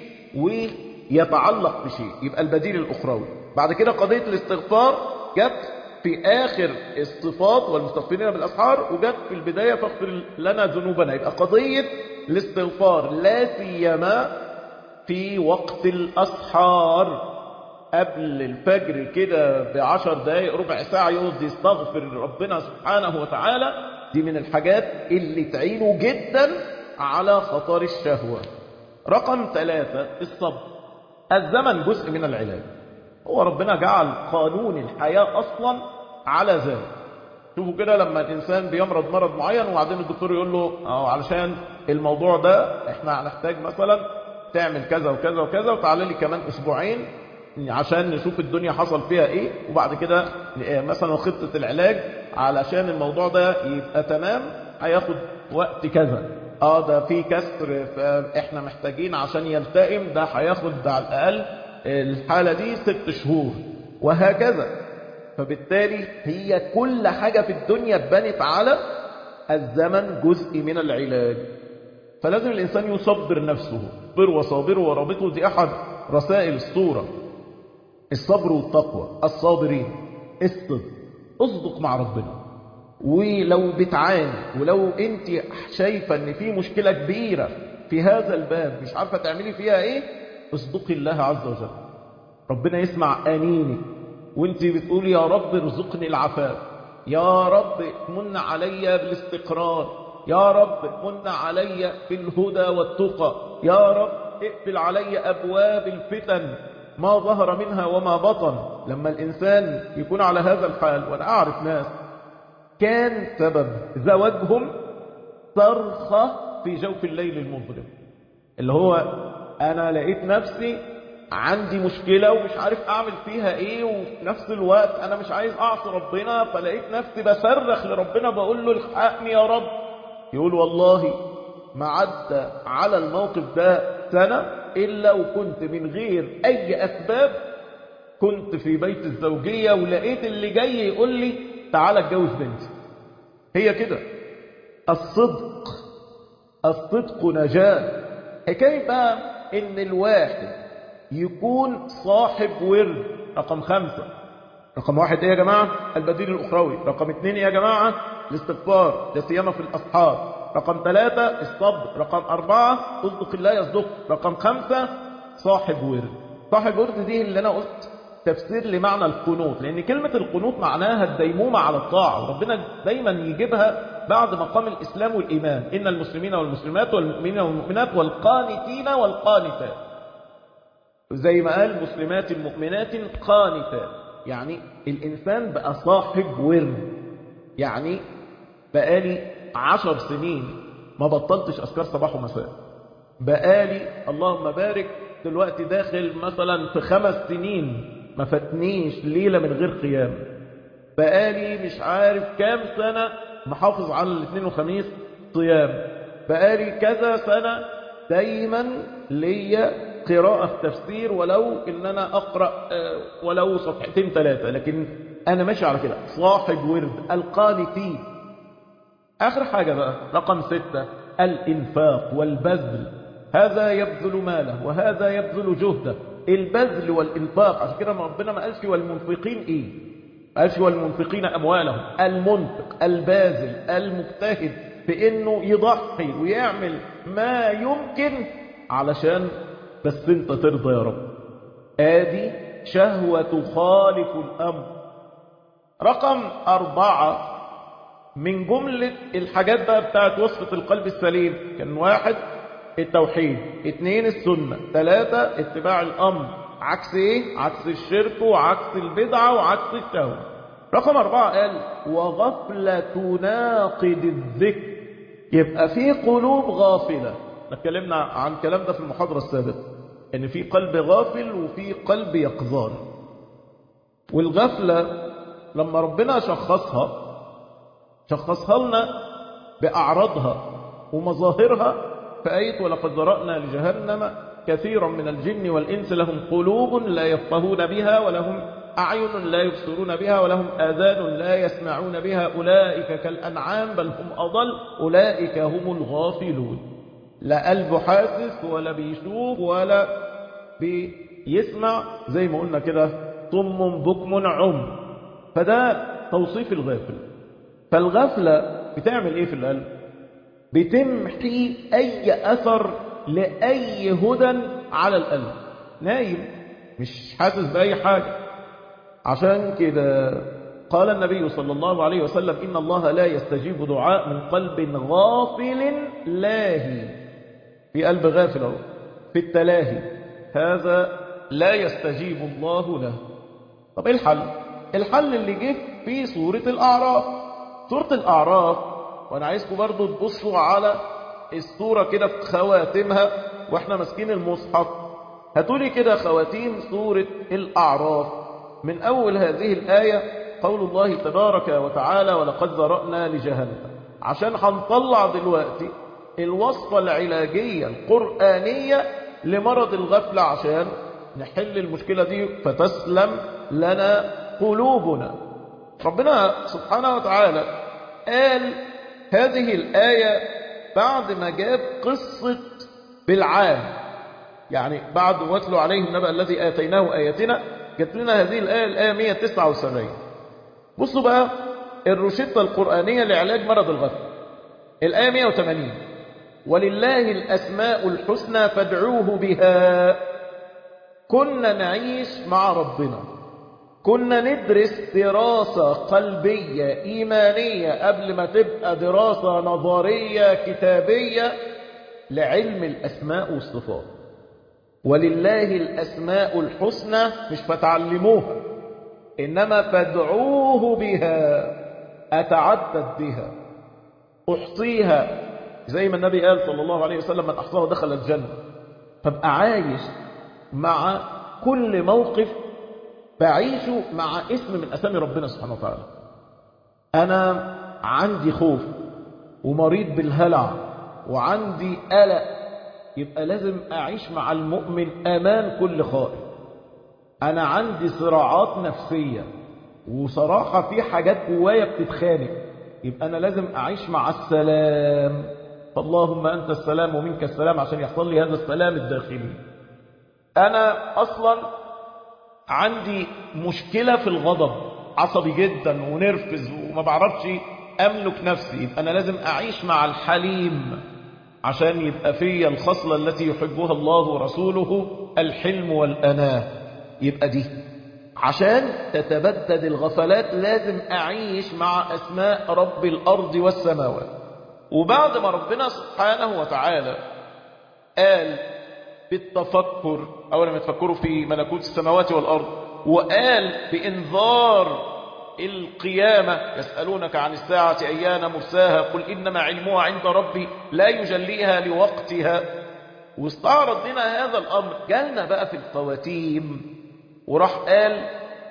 ويتعلق بشيء يبقى البديل الأخروي بعد كده قضية الاستغفار جت في آخر الصفات والمستغفرين بالأسحار وجت في البداية فاغفر لنا ذنوبنا يبقى قضية الاستغفار لا سيما في وقت الأسحار قبل الفجر كده بعشر دقايق ربع ساعة يقعد يستغفر ربنا سبحانه وتعالى دي من الحاجات اللي تعينه جدا على خطر الشهوة رقم ثلاثة الصبر الزمن جزء من العلاج هو ربنا جعل قانون الحياة أصلا على ذلك شوفوا كده لما الإنسان بيمرض مرض معين وبعدين الدكتور يقول له أو علشان الموضوع ده احنا هنحتاج مثلا تعمل كذا وكذا وكذا وتعالى لي كمان أسبوعين عشان نشوف الدنيا حصل فيها ايه وبعد كده مثلا خطة العلاج علشان الموضوع ده يبقى تمام هياخد وقت كذا اه ده في كسر فاحنا محتاجين عشان يلتئم ده هياخد على الاقل الحالة دي ست شهور وهكذا فبالتالي هي كل حاجة في الدنيا اتبنت على الزمن جزء من العلاج فلازم الإنسان يصبر نفسه صبر وصابر ورابطه دي أحد رسائل الصورة الصبر والتقوى الصابرين الصدق اصدق مع ربنا ولو بتعاني ولو انت شايفة ان في مشكلة كبيرة في هذا الباب مش عارفة تعملي فيها ايه اصدقي الله عز وجل ربنا يسمع انينك وانت بتقولي يا رب ارزقني العفاف يا رب من علي بالاستقرار يا رب من علي في الهدى والتقى يا رب اقفل علي ابواب الفتن ما ظهر منها وما بطن لما الإنسان يكون على هذا الحال وأنا أعرف ناس كان سبب زواجهم صرخة في جوف الليل المظلم اللي هو أنا لقيت نفسي عندي مشكلة ومش عارف أعمل فيها إيه وفي نفس الوقت أنا مش عايز أعصي ربنا فلقيت نفسي بصرخ لربنا بقول له الحقني يا رب يقول والله ما عدى على الموقف ده سنة إلا وكنت من غير أي أسباب كنت في بيت الزوجية ولقيت اللي جاي يقول لي تعالى اتجوز بنتي هي كده الصدق الصدق نجاة حكاية بقى إن الواحد يكون صاحب ورد رقم خمسة رقم واحد ايه يا جماعة البديل الأخروي رقم اتنين يا جماعة الاستغفار لا سيما في الأصحاب رقم ثلاثة الصبر رقم أربعة اصدق الله يصدق رقم خمسة صاحب ورد صاحب ورد دي اللي أنا قلت تفسير لمعنى القنوط لأن كلمة القنوط معناها الديمومة على الطاعة وربنا دايما يجيبها بعد مقام الإسلام والإيمان إن المسلمين والمسلمات والمؤمنين والمؤمنات والقانتين والقانتات زي ما قال مسلمات مؤمنات قانتات يعني الإنسان بقى صاحب ورد يعني بقالي عشر سنين ما بطلتش أذكار صباح ومساء بقالي اللهم بارك دلوقتي داخل مثلا في خمس سنين ما فاتنيش ليلة من غير قيام بقالي مش عارف كام سنة محافظ على الاثنين وخميس صيام بقالي كذا سنة دايما ليا قراءة في تفسير ولو ان انا اقرأ ولو صفحتين ثلاثة لكن انا ماشي على كده صاحب ورد القانتين آخر حاجة بقى رقم ستة الإنفاق والبذل هذا يبذل ماله وهذا يبذل جهده البذل والإنفاق عشان كده ربنا ما قالش والمنفقين إيه ما قالش والمنفقين أموالهم المنفق الباذل المجتهد في إنه يضحي ويعمل ما يمكن علشان بس انت ترضى يا رب ادي شهوة تخالف الأمر رقم أربعة من جملة الحاجات بقى بتاعت وصفة القلب السليم كان واحد التوحيد اتنين السنة ثلاثة اتباع الأمر عكس ايه عكس الشرك وعكس البدعة وعكس الشهوة رقم أربعة قال وغفلة ناقد الذكر يبقى في قلوب غافلة اتكلمنا عن الكلام ده في المحاضرة السابقة ان في قلب غافل وفي قلب يقظان والغفلة لما ربنا شخصها شخصها لنا بأعراضها ومظاهرها في آية ولقد ذرأنا لجهنم كثيرا من الجن والإنس لهم قلوب لا يفقهون بها ولهم أعين لا يبصرون بها ولهم آذان لا يسمعون بها أولئك كالأنعام بل هم أضل أولئك هم الغافلون لا قلب حاسس ولا بيشوف ولا بيسمع زي ما قلنا كده صم بكم عم فده توصيف الغافل فالغفلة بتعمل ايه في القلب بتمحي أي أثر لأي هدى على القلب نايم مش حاسس بأي حاجة عشان كده قال النبي صلى الله عليه وسلم إن الله لا يستجيب دعاء من قلب غافل لاهي في قلب غافل أهو في التلاهي هذا لا يستجيب الله له طب ايه الحل الحل اللي جه في سورة الأعراف سورة الأعراف وأنا عايزكم برضو تبصوا على السورة كده في خواتمها وإحنا ماسكين المصحف هاتولي كده خواتيم سورة الأعراف من أول هذه الآية قول الله تبارك وتعالى ولقد ذرأنا لجهنم عشان هنطلع دلوقتي الوصفة العلاجية القرآنية لمرض الغفلة عشان نحل المشكلة دي فتسلم لنا قلوبنا ربنا سبحانه وتعالى قال هذه الآية بعد ما جاب قصة بالعام يعني بعد واتلو عليهم النبأ الذي آتيناه آياتنا جت لنا هذه الآية الآية 179 بصوا بقى الروشتة القرآنية لعلاج مرض الغفلة الآية 180 ولله الأسماء الحسنى فادعوه بها كنا نعيش مع ربنا كنا ندرس دراسة قلبية إيمانية قبل ما تبقى دراسة نظرية كتابية لعلم الأسماء والصفات ولله الأسماء الحسنى مش فتعلموها إنما فادعوه بها أتعبد بها أحصيها زي ما النبي قال صلى الله عليه وسلم من أحصاها دخل الجنة فابقى عايش مع كل موقف بعيشه مع اسم من أسامي ربنا سبحانه وتعالى أنا عندي خوف ومريض بالهلع وعندي قلق يبقى لازم أعيش مع المؤمن أمان كل خائف أنا عندي صراعات نفسية وصراحة في حاجات جوايا بتتخانق يبقى أنا لازم أعيش مع السلام فاللهم أنت السلام ومنك السلام عشان يحصل لي هذا السلام الداخلي أنا أصلا عندي مشكلة في الغضب عصبي جدا ونرفز وما بعرفش أملك نفسي يبقى أنا لازم أعيش مع الحليم عشان يبقى فيا الخصلة التي يحبها الله ورسوله الحلم والأناه يبقى دي عشان تتبدد الغفلات لازم أعيش مع أسماء رب الأرض والسماوات وبعد ما ربنا سبحانه وتعالى قال بالتفكر أولا ما تفكروا في ملكوت السماوات والأرض وقال بإنذار القيامة يسألونك عن الساعة أيان مرساها قل إنما علمها عند ربي لا يجليها لوقتها واستعرض لنا هذا الأمر جالنا بقى في الخواتيم وراح قال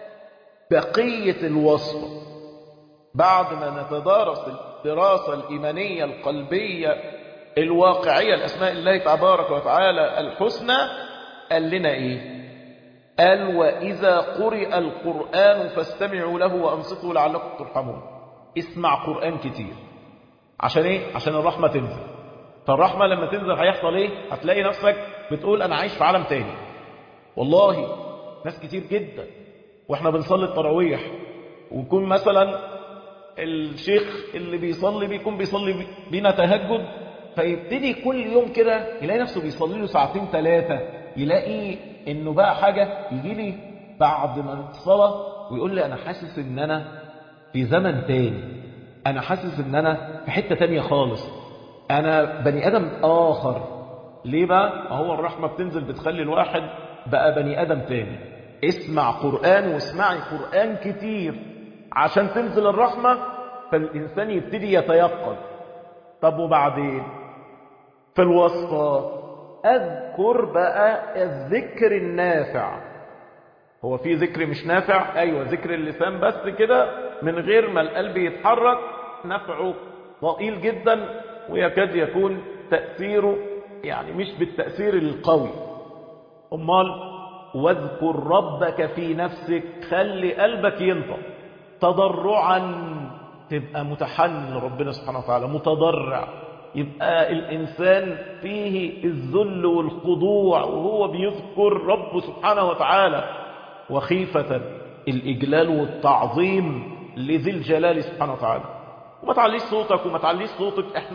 بقية الوصفة بعد ما نتدارس الدراسة الإيمانية القلبية الواقعية الأسماء الله تبارك وتعالى الحسنى قال لنا إيه قال وإذا قرئ القرآن فاستمعوا له وأنصتوا لعلكم ترحمون اسمع قرآن كتير عشان إيه؟ عشان الرحمة تنزل فالرحمة لما تنزل هيحصل إيه؟ هتلاقي نفسك بتقول أنا عايش في عالم تاني والله ناس كتير جدا وإحنا بنصلي التراويح ويكون مثلا الشيخ اللي بيصلي بيكون بيصلي بينا تهجد فيبتدي كل يوم كده يلاقي نفسه بيصلي له ساعتين ثلاثة يلاقي انه بقى حاجة يجي لي بعد ما الصلاة ويقول لي انا حاسس ان انا في زمن تاني انا حاسس ان انا في حتة تانية خالص انا بني ادم اخر ليه بقى هو الرحمة بتنزل بتخلي الواحد بقى بني ادم تاني اسمع قرآن واسمعي قرآن كتير عشان تنزل الرحمة فالإنسان يبتدي يتيقظ طب وبعدين في الوصفات أذكر بقى الذكر النافع هو في ذكر مش نافع أيوة ذكر اللسان بس كده من غير ما القلب يتحرك نفعه ضئيل جدا ويكاد يكون تأثيره يعني مش بالتأثير القوي أمال واذكر ربك في نفسك خلي قلبك ينطق تضرعا تبقى متحنن لربنا سبحانه وتعالى متضرع يبقى الإنسان فيه الذل والخضوع وهو بيذكر رب سبحانه وتعالى وخيفة الإجلال والتعظيم لذي الجلال سبحانه وتعالى وما تعليش صوتك وما تعليش صوتك احنا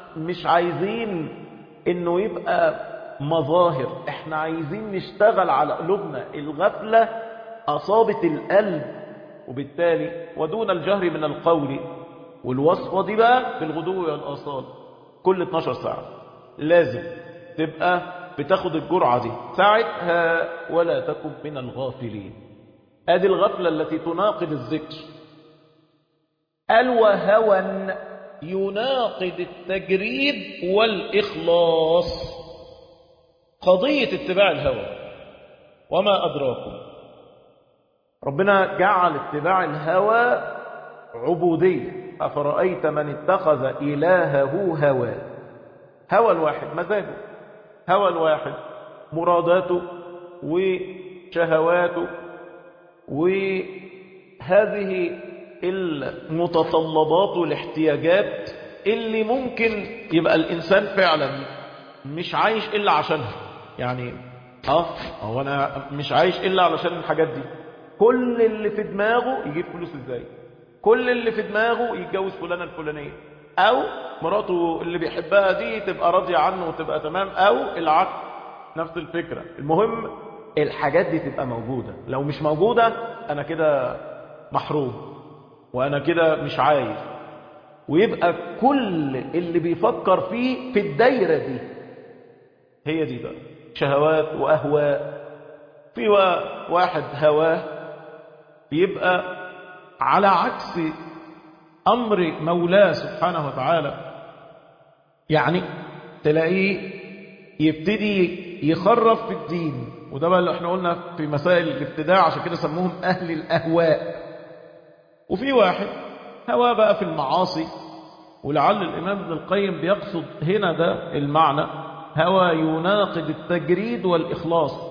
مش عايزين انه يبقى مظاهر احنا عايزين نشتغل على قلوبنا الغفلة اصابت القلب وبالتالي ودون الجهر من القول والوصفة دي بقى بالغدو والآصال كل 12 ساعة لازم تبقى بتاخد الجرعة دي ساعتها ولا تكن من الغافلين ادي الغفلة التي تناقض الذكر الوهوى يناقض التجريد والإخلاص قضية اتباع الهوى وما أدراكم ربنا جعل اتباع الهوى عبودية أفرأيت من اتخذ إلهه هوى هوى الواحد مزاجه هوى الواحد مراداته وشهواته وهذه المتطلبات والاحتياجات اللي ممكن يبقى الإنسان فعلا مش عايش إلا عشانها يعني اه هو انا مش عايش الا علشان الحاجات دي كل اللي في دماغه يجيب فلوس ازاي كل اللي في دماغه يتجوز فلانه الفلانيه او مراته اللي بيحبها دي تبقى راضيه عنه وتبقى تمام او العكس نفس الفكره المهم الحاجات دي تبقى موجوده لو مش موجوده انا كده محروم وانا كده مش عايش ويبقى كل اللي بيفكر فيه في الدايره دي هي دي بقى شهوات وأهواء في واحد هواه يبقى على عكس أمر مولاه سبحانه وتعالى يعني تلاقيه يبتدي يخرف في الدين وده بقى اللي احنا قلنا في مسائل الابتداع عشان كده سموهم أهل الأهواء وفي واحد هواه بقى في المعاصي ولعل الإمام ابن القيم بيقصد هنا ده المعنى هوى يناقض التجريد والإخلاص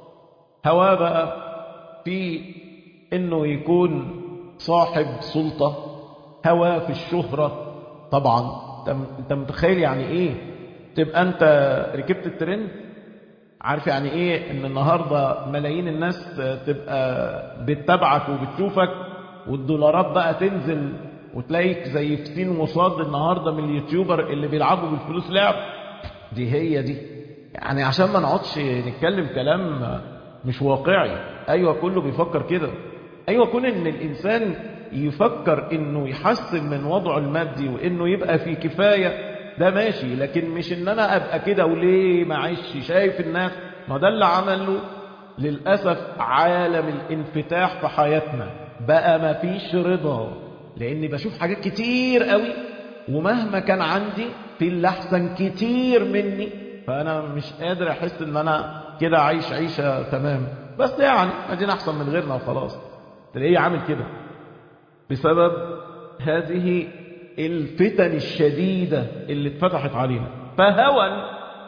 هوى بقى في انه يكون صاحب سلطة هوى في الشهرة طبعا انت متخيل يعني ايه تبقى انت ركبت الترند عارف يعني ايه ان النهاردة ملايين الناس تبقى بتتابعك وبتشوفك والدولارات بقى تنزل وتلاقيك زي فتين وصاد النهاردة من اليوتيوبر اللي بيلعبوا بالفلوس لعب دي هي دي يعني عشان ما نقعدش نتكلم كلام مش واقعي ايوه كله بيفكر كده ايوه كون ان الانسان يفكر انه يحسن من وضعه المادي وانه يبقى في كفايه ده ماشي لكن مش ان انا ابقى كده وليه معيش شايف الناس ما ده اللي عمله للاسف عالم الانفتاح في حياتنا بقى ما فيش رضا لاني بشوف حاجات كتير قوي ومهما كان عندي في اللي احسن كتير مني فانا مش قادر احس ان انا كده عايش عيشه تمام بس يعني ادينا احسن من غيرنا وخلاص تلاقيه عامل كده بسبب هذه الفتن الشديده اللي اتفتحت علينا فهوى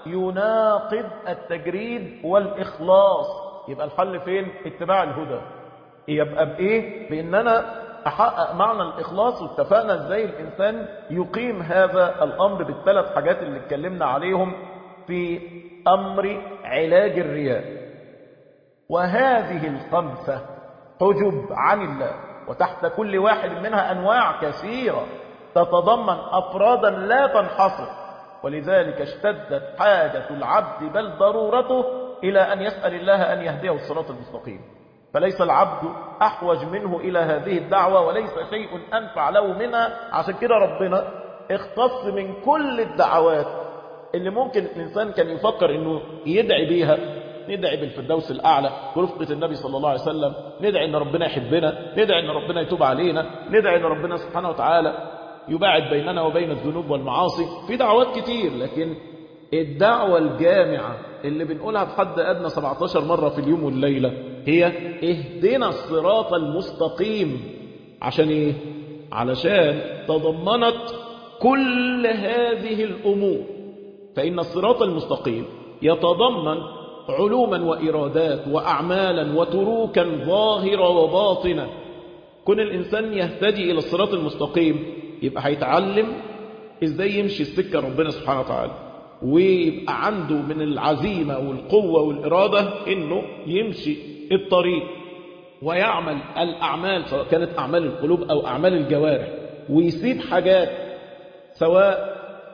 يناقض التجريد والاخلاص يبقى الحل فين اتباع الهدى يبقى بايه بان انا احقق معنى الاخلاص واتفقنا ازاي الانسان يقيم هذا الامر بالثلاث حاجات اللي اتكلمنا عليهم في امر علاج الرياء وهذه الخمسه حجب عن الله وتحت كل واحد منها انواع كثيره تتضمن افرادا لا تنحصر ولذلك اشتدت حاجه العبد بل ضرورته الى ان يسال الله ان يهديه الصراط المستقيم فليس العبد أحوج منه إلى هذه الدعوة وليس شيء أنفع له منها عشان كده ربنا اختص من كل الدعوات اللي ممكن الإنسان كان يفكر أنه يدعي بيها ندعي بالفردوس الأعلى برفقة النبي صلى الله عليه وسلم ندعي أن ربنا يحبنا ندعي أن ربنا يتوب علينا ندعي أن ربنا سبحانه وتعالى يباعد بيننا وبين الذنوب والمعاصي في دعوات كتير لكن الدعوة الجامعة اللي بنقولها بحد أدنى 17 مرة في اليوم والليلة هي اهدنا الصراط المستقيم عشان ايه علشان تضمنت كل هذه الأمور فإن الصراط المستقيم يتضمن علوما وإرادات وأعمالا وتروكا ظاهرة وباطنة كون الإنسان يهتدي إلى الصراط المستقيم يبقى هيتعلم إزاي يمشي السكة ربنا سبحانه وتعالى ويبقى عنده من العزيمة والقوة والإرادة إنه يمشي الطريق ويعمل الأعمال سواء كانت أعمال القلوب أو أعمال الجوارح ويسيب حاجات سواء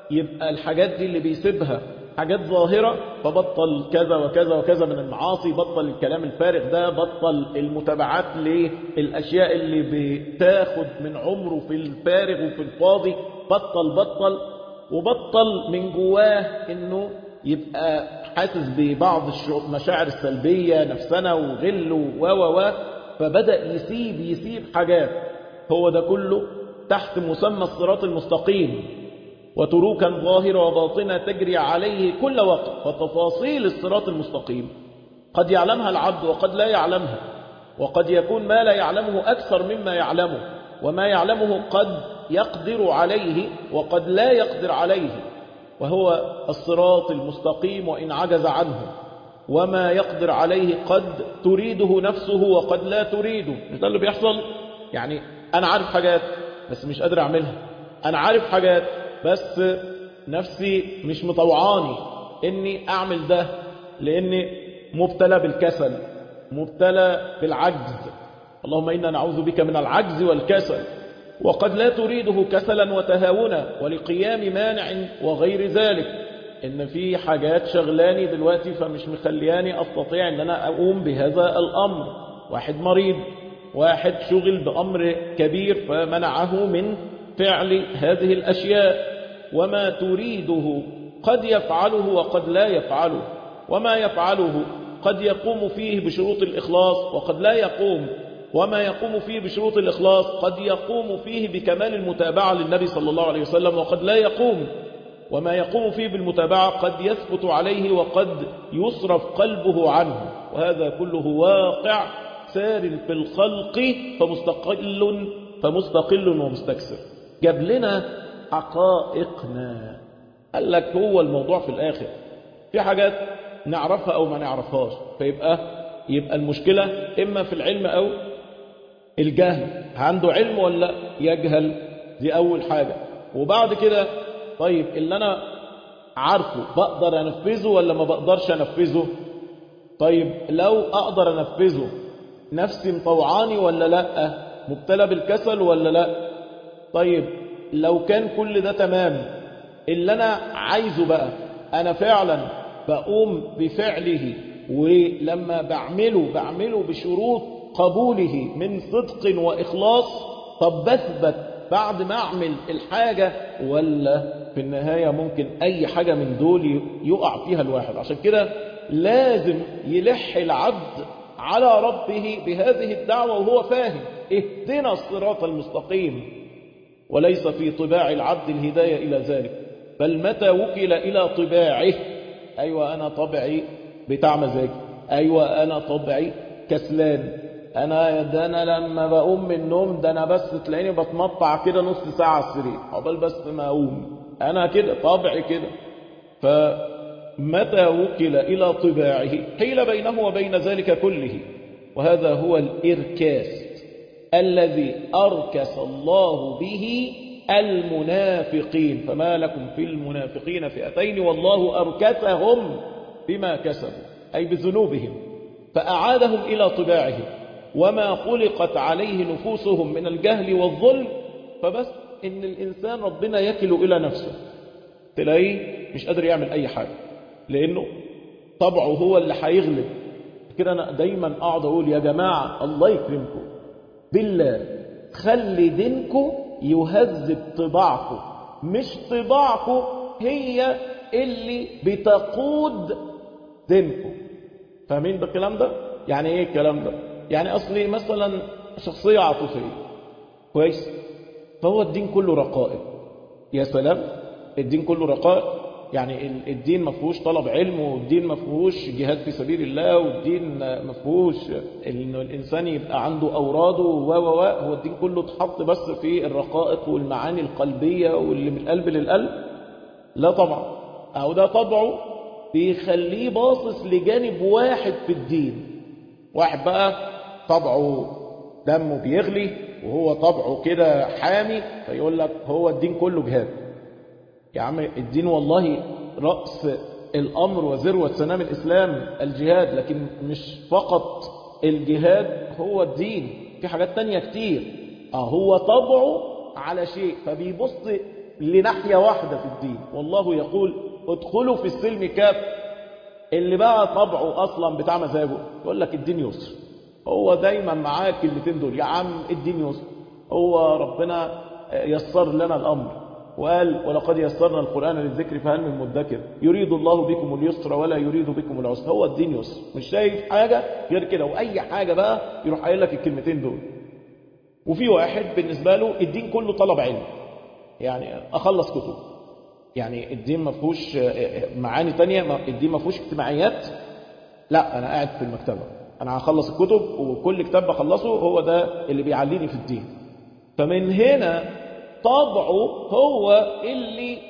يبقى الحاجات دي اللي بيسيبها حاجات ظاهرة فبطل كذا وكذا وكذا من المعاصي بطل الكلام الفارغ ده بطل المتابعات للأشياء اللي بتاخد من عمره في الفارغ وفي الفاضي بطل بطل وبطل من جواه انه يبقى حاسس ببعض المشاعر السلبية نفسنا وغل و و فبدأ يسيب يسيب حاجات هو ده كله تحت مسمى الصراط المستقيم وتروكا ظاهرة وباطنة تجري عليه كل وقت فتفاصيل الصراط المستقيم قد يعلمها العبد وقد لا يعلمها وقد يكون ما لا يعلمه أكثر مما يعلمه وما يعلمه قد يقدر عليه وقد لا يقدر عليه وهو الصراط المستقيم وإن عجز عنه وما يقدر عليه قد تريده نفسه وقد لا تريده مش ده اللي بيحصل يعني أنا عارف حاجات بس مش قادر أعملها أنا عارف حاجات بس نفسي مش مطوعاني إني أعمل ده لأني مبتلى بالكسل مبتلى بالعجز اللهم إنا نعوذ بك من العجز والكسل وقد لا تريده كسلا وتهاونا ولقيام مانع وغير ذلك إن في حاجات شغلاني دلوقتي فمش مخلياني أستطيع أن أنا أقوم بهذا الأمر واحد مريض واحد شغل بأمر كبير فمنعه من فعل هذه الأشياء وما تريده قد يفعله وقد لا يفعله وما يفعله قد يقوم فيه بشروط الإخلاص وقد لا يقوم وما يقوم فيه بشروط الإخلاص قد يقوم فيه بكمال المتابعة للنبي صلى الله عليه وسلم وقد لا يقوم وما يقوم فيه بالمتابعة قد يثبت عليه وقد يصرف قلبه عنه وهذا كله واقع سار في الخلق فمستقل فمستقل ومستكثر جاب لنا حقائقنا قال لك هو الموضوع في الآخر في حاجات نعرفها أو ما نعرفهاش فيبقى يبقى المشكلة إما في العلم أو الجهل عنده علم ولا يجهل دي أول حاجة وبعد كده طيب اللي أنا عارفه بقدر أنفذه ولا ما بقدرش أنفذه طيب لو أقدر أنفذه نفسي مطوعاني ولا لا مبتلى بالكسل ولا لا طيب لو كان كل ده تمام اللي أنا عايزه بقى أنا فعلا بقوم بفعله ولما بعمله بعمله بشروط قبوله من صدق وإخلاص طب بثبت بعد ما أعمل الحاجة ولا في النهاية ممكن أي حاجة من دول يقع فيها الواحد عشان كده لازم يلح العبد على ربه بهذه الدعوة وهو فاهم اهدنا الصراط المستقيم وليس في طباع العبد الهداية إلى ذلك بل متى وكل إلى طباعه أيوة أنا طبعي بتاع مزاجي أيوة أنا طبعي كسلان أنا ده أنا لما بقوم من النوم ده أنا بس تلاقيني بتمطع كده نص ساعة على السرير عقبال بس ما أقوم أنا كده طبعي كده فمتى وكل إلى طباعه حيل بينه وبين ذلك كله وهذا هو الإركاس الذي أركس الله به المنافقين فما لكم في المنافقين فئتين والله أركسهم بما كسبوا أي بذنوبهم فأعادهم إلى طباعهم وما خلقت عليه نفوسهم من الجهل والظلم فبس إن الإنسان ربنا يكل إلى نفسه تلاقيه مش قادر يعمل أي حاجة لأنه طبعه هو اللي هيغلب كده أنا دايما أقعد أقول يا جماعة الله يكرمكم بالله خلي دينكم يهذب طباعكم مش طباعكم هي اللي بتقود دينكم فاهمين بالكلام ده يعني ايه الكلام ده يعني اصلي مثلا شخصيه عاطفيه كويس فهو الدين كله رقائق يا سلام الدين كله رقائق يعني الدين ما فيهوش طلب علم والدين ما فيهوش جهاد في سبيل الله والدين ما فيهوش انه الانسان يبقى عنده اوراده و و هو الدين كله اتحط بس في الرقائق والمعاني القلبيه واللي من القلب للقلب لا طبعا او ده طبعه بيخليه باصص لجانب واحد في الدين واحد بقى طبعه دمه بيغلي وهو طبعه كده حامي فيقول لك هو الدين كله جهاد يا عم الدين والله رأس الأمر وذروة سنام الإسلام الجهاد لكن مش فقط الجهاد هو الدين في حاجات تانية كتير اه هو طبعه على شيء فبيبص لناحية واحدة في الدين والله يقول ادخلوا في السلم كاف اللي بقى طبعه أصلا بتاع مزاجه يقول لك الدين يسر هو دايما معاه الكلمتين دول يا عم الدين يسر هو ربنا يسر لنا الأمر وقال ولقد يسرنا القرآن للذكر فهل من مدكر يريد الله بكم اليسر ولا يريد بكم العسر هو الدين يسر مش شايف حاجة غير كده وأي حاجة بقى يروح قايل لك الكلمتين دول وفي واحد بالنسبة له الدين كله طلب علم يعني أخلص كتب يعني الدين ما فيهوش معاني تانية الدين ما فيهوش اجتماعيات لا أنا قاعد في المكتبة أنا هخلص الكتب وكل كتاب بخلصه هو ده اللي بيعليني في الدين فمن هنا طبعه هو اللي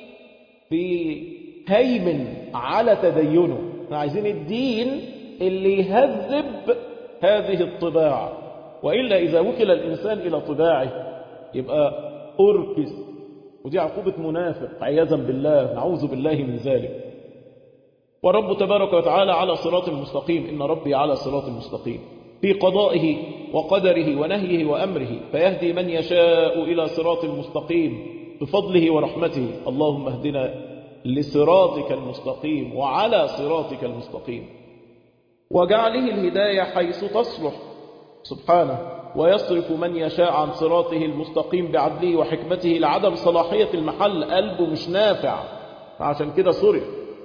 بيهيمن على تدينه احنا عايزين الدين اللي يهذب هذه الطباع وإلا إذا وكل الإنسان إلى طباعه يبقى أركس ودي عقوبة منافق عياذا بالله نعوذ بالله من ذلك ورب تبارك وتعالى على صراط مستقيم إن ربي على صراط مستقيم في قضائه وقدره ونهيه وأمره فيهدي من يشاء إلى صراط مستقيم بفضله ورحمته اللهم اهدنا لصراطك المستقيم وعلى صراطك المستقيم وجعله الهداية حيث تصلح سبحانه ويصرف من يشاء عن صراطه المستقيم بعدله وحكمته لعدم صلاحية المحل قلبه مش نافع عشان كده صرف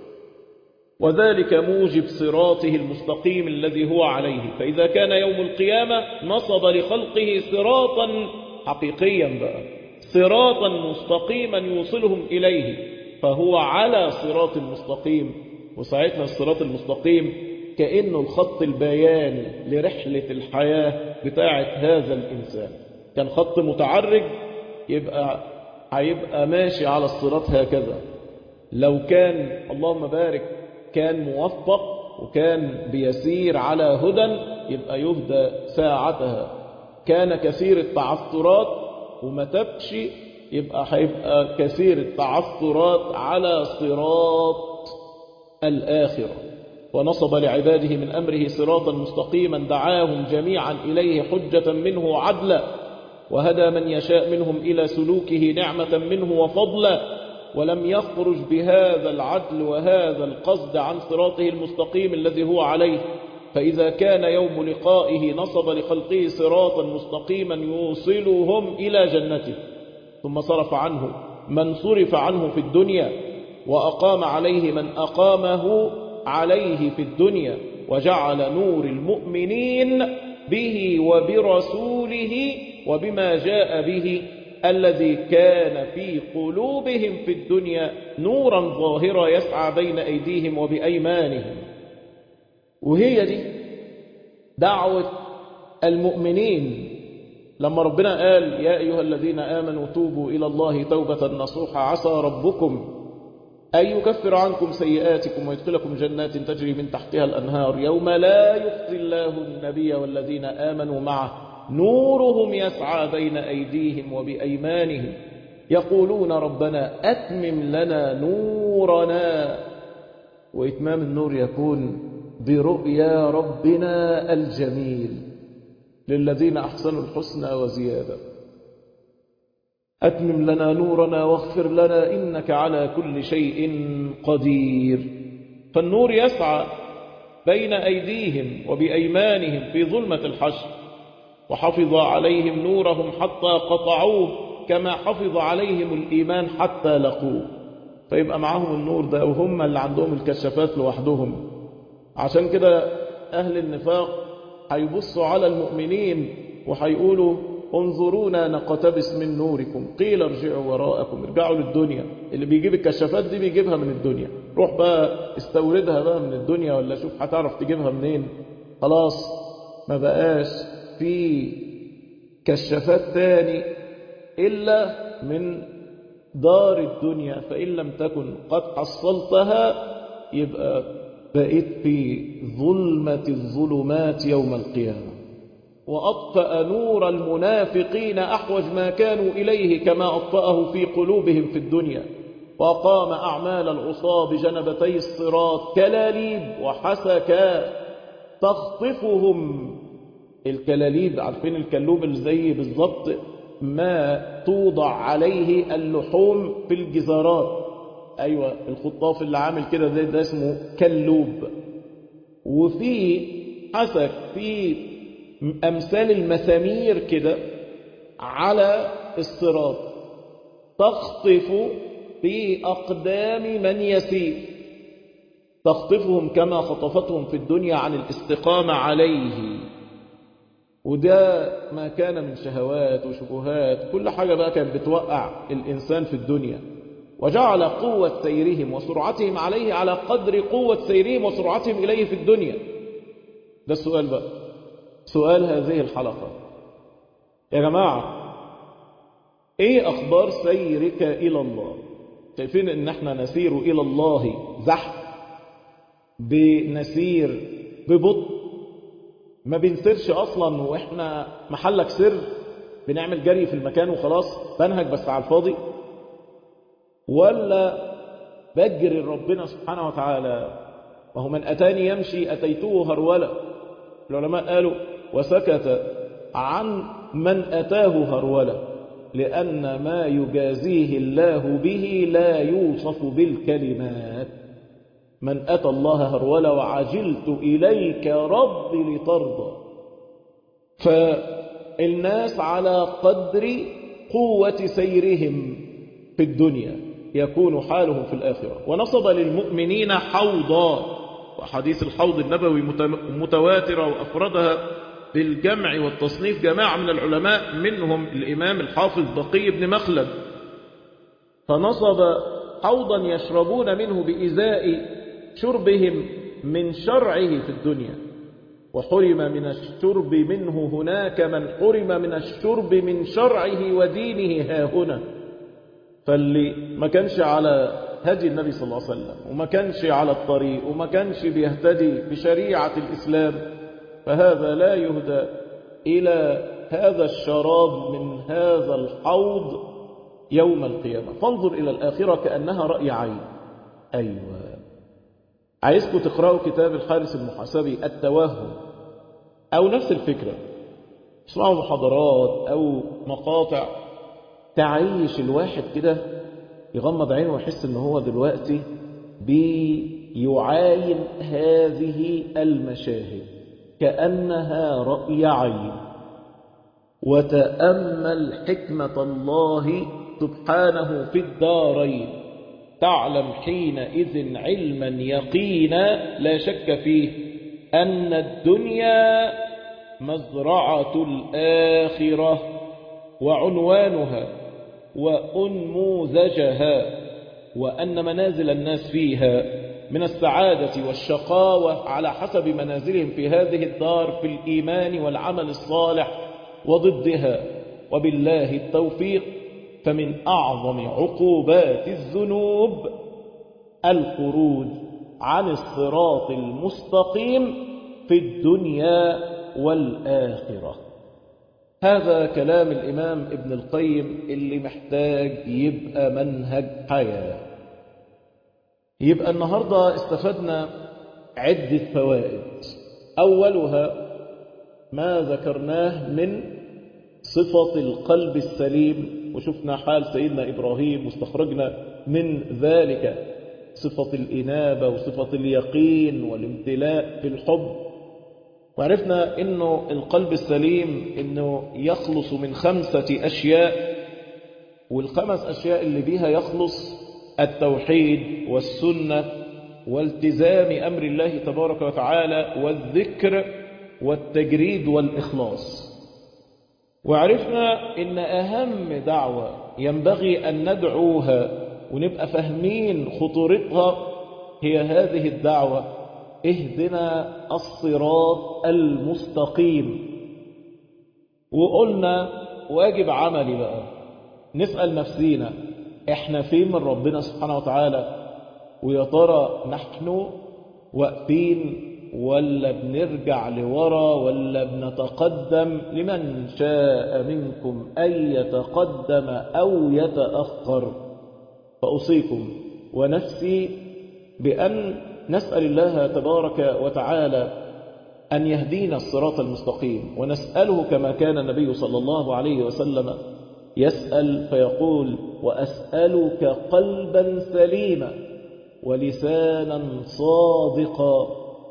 وذلك موجب صراطه المستقيم الذي هو عليه فإذا كان يوم القيامة نصب لخلقه صراطا حقيقيا بقى صراطا مستقيما يوصلهم إليه فهو على صراط مستقيم وساعتنا الصراط المستقيم كأنه الخط البياني لرحلة الحياة بتاعة هذا الإنسان كان خط متعرج يبقى هيبقى ماشي على الصراط هكذا لو كان اللهم بارك كان موفق وكان بيسير على هدى يبقى يهدى ساعتها كان كثير التعثرات وما تبشي يبقى هيبقى كثير التعثرات على صراط الآخرة ونصب لعباده من أمره صراطا مستقيما دعاهم جميعا إليه حجة منه وعدلا وهدى من يشاء منهم إلى سلوكه نعمة منه وفضلا ولم يخرج بهذا العدل وهذا القصد عن صراطه المستقيم الذي هو عليه فإذا كان يوم لقائه نصب لخلقه صراطا مستقيما يوصلهم إلى جنته ثم صرف عنه من صرف عنه في الدنيا وأقام عليه من أقامه عليه في الدنيا وجعل نور المؤمنين به وبرسوله وبما جاء به الذي كان في قلوبهم في الدنيا نورا ظاهرا يسعى بين أيديهم وبأيمانهم وهي دي دعوة المؤمنين لما ربنا قال يا أيها الذين آمنوا توبوا إلى الله توبة نصوحا عسى ربكم أن يكفر عنكم سيئاتكم ويدخلكم جنات تجري من تحتها الأنهار يوم لا يخزي الله النبي والذين آمنوا معه نورهم يسعى بين أيديهم وبأيمانهم يقولون ربنا أتمم لنا نورنا وإتمام النور يكون برؤيا ربنا الجميل للذين أحسنوا الحسنى وزيادة أتمم لنا نورنا واغفر لنا إنك على كل شيء قدير فالنور يسعى بين أيديهم وبأيمانهم في ظلمة الحشر وحفظ عليهم نورهم حتى قطعوه كما حفظ عليهم الإيمان حتى لقوه فيبقى معاهم النور ده وهم اللي عندهم الكشافات لوحدهم عشان كده أهل النفاق هيبصوا على المؤمنين وهيقولوا انظرونا نقتبس من نوركم قيل ارجعوا وراءكم ارجعوا للدنيا اللي بيجيب الكشافات دي بيجيبها من الدنيا روح بقى استوردها بقى من الدنيا ولا شوف هتعرف تجيبها منين خلاص ما بقاش في كشافات تاني إلا من دار الدنيا فإن لم تكن قد حصلتها يبقى بقيت في ظلمة الظلمات يوم القيامة وأطفأ نور المنافقين أحوج ما كانوا إليه كما أطفأه في قلوبهم في الدنيا وقام أعمال العصاة بجنبتي الصراط كلاليب وحسكا تخطفهم الكلاليب عارفين الكلوب اللي زي بالظبط ما توضع عليه اللحوم في الجزارات أيوة الخطاف اللي عامل كده ده, ده اسمه كلوب وفي حسك في أمثال المسامير كده على الصراط تخطف في أقدام من يسير تخطفهم كما خطفتهم في الدنيا عن الاستقامة عليه وده ما كان من شهوات وشبهات كل حاجة بقى كانت بتوقع الإنسان في الدنيا وجعل قوة سيرهم وسرعتهم عليه على قدر قوة سيرهم وسرعتهم إليه في الدنيا ده السؤال بقى سؤال هذه الحلقة يا جماعة ايه اخبار سيرك الى الله شايفين ان احنا نسير الى الله زحف بنسير ببطء ما بنسيرش اصلا واحنا محلك سر بنعمل جري في المكان وخلاص بنهج بس على الفاضي ولا بجري ربنا سبحانه وتعالى وهو من اتاني يمشي اتيته هرولا العلماء قالوا وسكت عن من اتاه هرولا لأن ما يجازيه الله به لا يوصف بالكلمات من أتى الله هرولا وعجلت إليك رب لترضى فالناس على قدر قوة سيرهم في الدنيا يكون حالهم في الآخرة ونصب للمؤمنين حوضا وحديث الحوض النبوي متواترة وأفردها بالجمع والتصنيف جماعة من العلماء منهم الإمام الحافظ بقي بن مخلد فنصب حوضا يشربون منه بإزاء شربهم من شرعه في الدنيا وحرم من الشرب منه هناك من حرم من الشرب من شرعه ودينه ها هنا فاللي ما كانش على هدي النبي صلى الله عليه وسلم وما كانش على الطريق وما كانش بيهتدي بشريعة الإسلام فهذا لا يهدى إلى هذا الشراب من هذا الحوض يوم القيامة فانظر إلى الآخرة كأنها رأي عين أيوة عايزكم تقرأوا كتاب الحارس المحاسبي التوهم أو نفس الفكرة اسمعوا محاضرات أو مقاطع تعيش الواحد كده يغمض عينه ويحس ان هو دلوقتي بيعاين هذه المشاهد كأنها رأي عين وتأمل حكمة الله سبحانه في الدارين تعلم حينئذ علما يقينا لا شك فيه أن الدنيا مزرعة الآخرة وعنوانها وأنموذجها وأن منازل الناس فيها من السعادة والشقاوة على حسب منازلهم في هذه الدار في الإيمان والعمل الصالح وضدها وبالله التوفيق فمن أعظم عقوبات الذنوب الخروج عن الصراط المستقيم في الدنيا والآخرة هذا كلام الإمام ابن القيم اللي محتاج يبقى منهج حياة يبقى النهاردة استفدنا عدة فوائد أولها ما ذكرناه من صفة القلب السليم وشفنا حال سيدنا إبراهيم واستخرجنا من ذلك صفة الإنابة وصفة اليقين والامتلاء في الحب وعرفنا أنه القلب السليم أنه يخلص من خمسة أشياء والخمس أشياء اللي بيها يخلص التوحيد والسنة والتزام أمر الله تبارك وتعالى والذكر والتجريد والإخلاص وعرفنا أن أهم دعوة ينبغي أن ندعوها ونبقى فاهمين خطورتها هي هذه الدعوة اهدنا الصراط المستقيم وقلنا واجب عملي بقى نسأل نفسينا احنا فين من ربنا سبحانه وتعالى ويا ترى نحن واقفين ولا بنرجع لورا ولا بنتقدم لمن شاء منكم أن يتقدم أو يتأخر فأوصيكم ونفسي بأن نسأل الله تبارك وتعالى أن يهدينا الصراط المستقيم ونسأله كما كان النبي صلى الله عليه وسلم يسأل فيقول وأسألك قلبا سليما ولسانا صادقا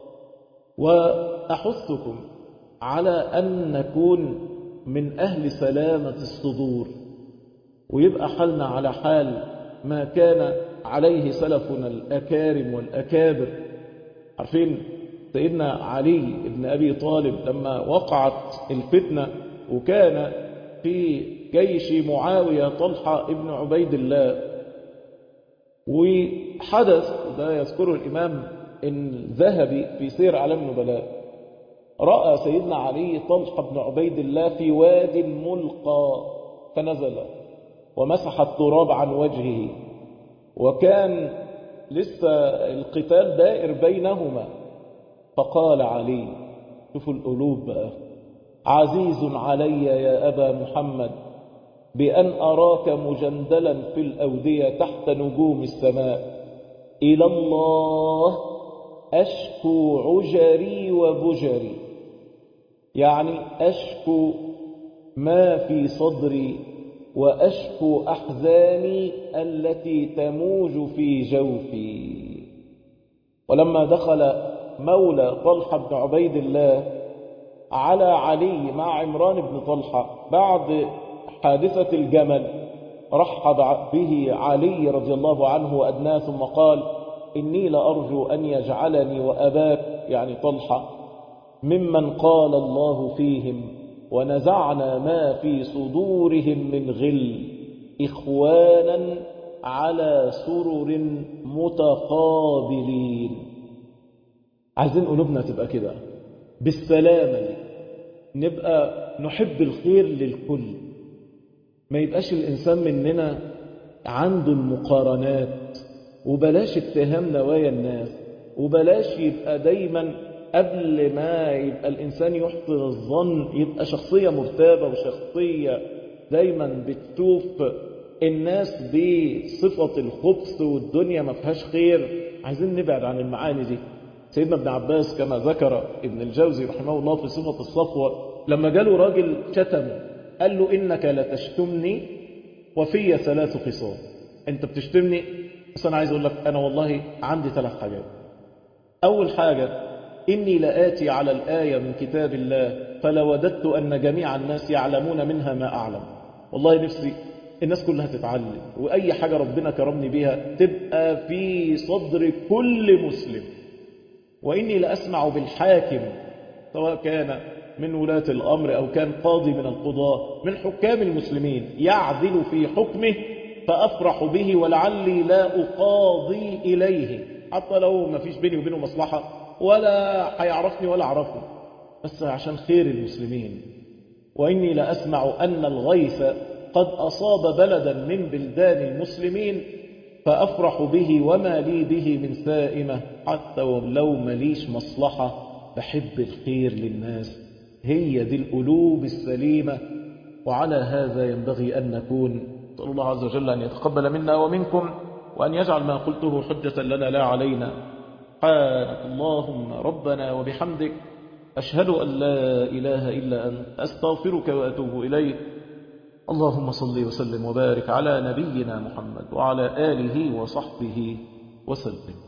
وأحثكم على أن نكون من أهل سلامة الصدور ويبقى حالنا على حال ما كان عليه سلفنا الأكارم والأكابر عارفين سيدنا علي بن أبي طالب لما وقعت الفتنة وكان في جيش معاوية طلحة ابن عبيد الله وحدث ده يذكره الإمام الذهبي في سير علم النبلاء رأى سيدنا علي طلحة بن عبيد الله في واد ملقى فنزل ومسح التراب عن وجهه وكان لسه القتال دائر بينهما فقال علي شوفوا القلوب بقى عزيز علي يا أبا محمد بأن أراك مجندلا في الأودية تحت نجوم السماء إلى الله أشكو عجري وبجري يعني أشكو ما في صدري وأشكو أحزاني التي تموج في جوفي ولما دخل مولى طلحة بن عبيد الله على علي مع عمران بن طلحة بعد حادثة الجمل رحب به علي رضي الله عنه وأدناه ثم قال إني لأرجو أن يجعلني وأباك يعني طلحة ممن قال الله فيهم ونزعنا ما في صدورهم من غل إخوانا على سرر متقابلين عايزين قلوبنا تبقى كده بالسلامة دي نبقى نحب الخير للكل ما يبقاش الإنسان مننا عنده المقارنات وبلاش اتهام نوايا الناس وبلاش يبقى دايما قبل ما يبقى الإنسان يحسن الظن يبقى شخصية مرتابة وشخصية دايما بتشوف الناس بصفة الخبث والدنيا ما فيهاش خير عايزين نبعد عن المعاني دي سيدنا ابن عباس كما ذكر ابن الجوزي رحمه الله في صفة الصفوة لما جاله راجل شتمه قال له إنك لتشتمني وفي ثلاث خصال انت بتشتمني بس أنا عايز أقول لك أنا والله عندي ثلاث حاجات أول حاجة إني لآتي على الآية من كتاب الله فلوددت أن جميع الناس يعلمون منها ما أعلم والله نفسي الناس كلها تتعلم وأي حاجة ربنا كرمني بها تبقى في صدر كل مسلم وإني لأسمع بالحاكم سواء كان من ولاة الأمر أو كان قاضي من القضاة من حكام المسلمين يعدل في حكمه فأفرح به ولعلي لا أقاضي إليه حتى لو ما فيش بيني وبينه مصلحة ولا هيعرفني ولا أعرفه بس عشان خير المسلمين وإني لأسمع أن الغيث قد أصاب بلدا من بلدان المسلمين فأفرح به وما لي به من سائمة حتى ولو مليش مصلحة بحب الخير للناس هي دي القلوب السليمة وعلى هذا ينبغي أن نكون نسأل الله عز وجل أن يتقبل منا ومنكم وأن يجعل ما قلته حجة لنا لا علينا سبحانك اللهم ربنا وبحمدك أشهد أن لا إله إلا أنت أستغفرك وأتوب إليك اللهم صل وسلم وبارك على نبينا محمد وعلى آله وصحبه وسلم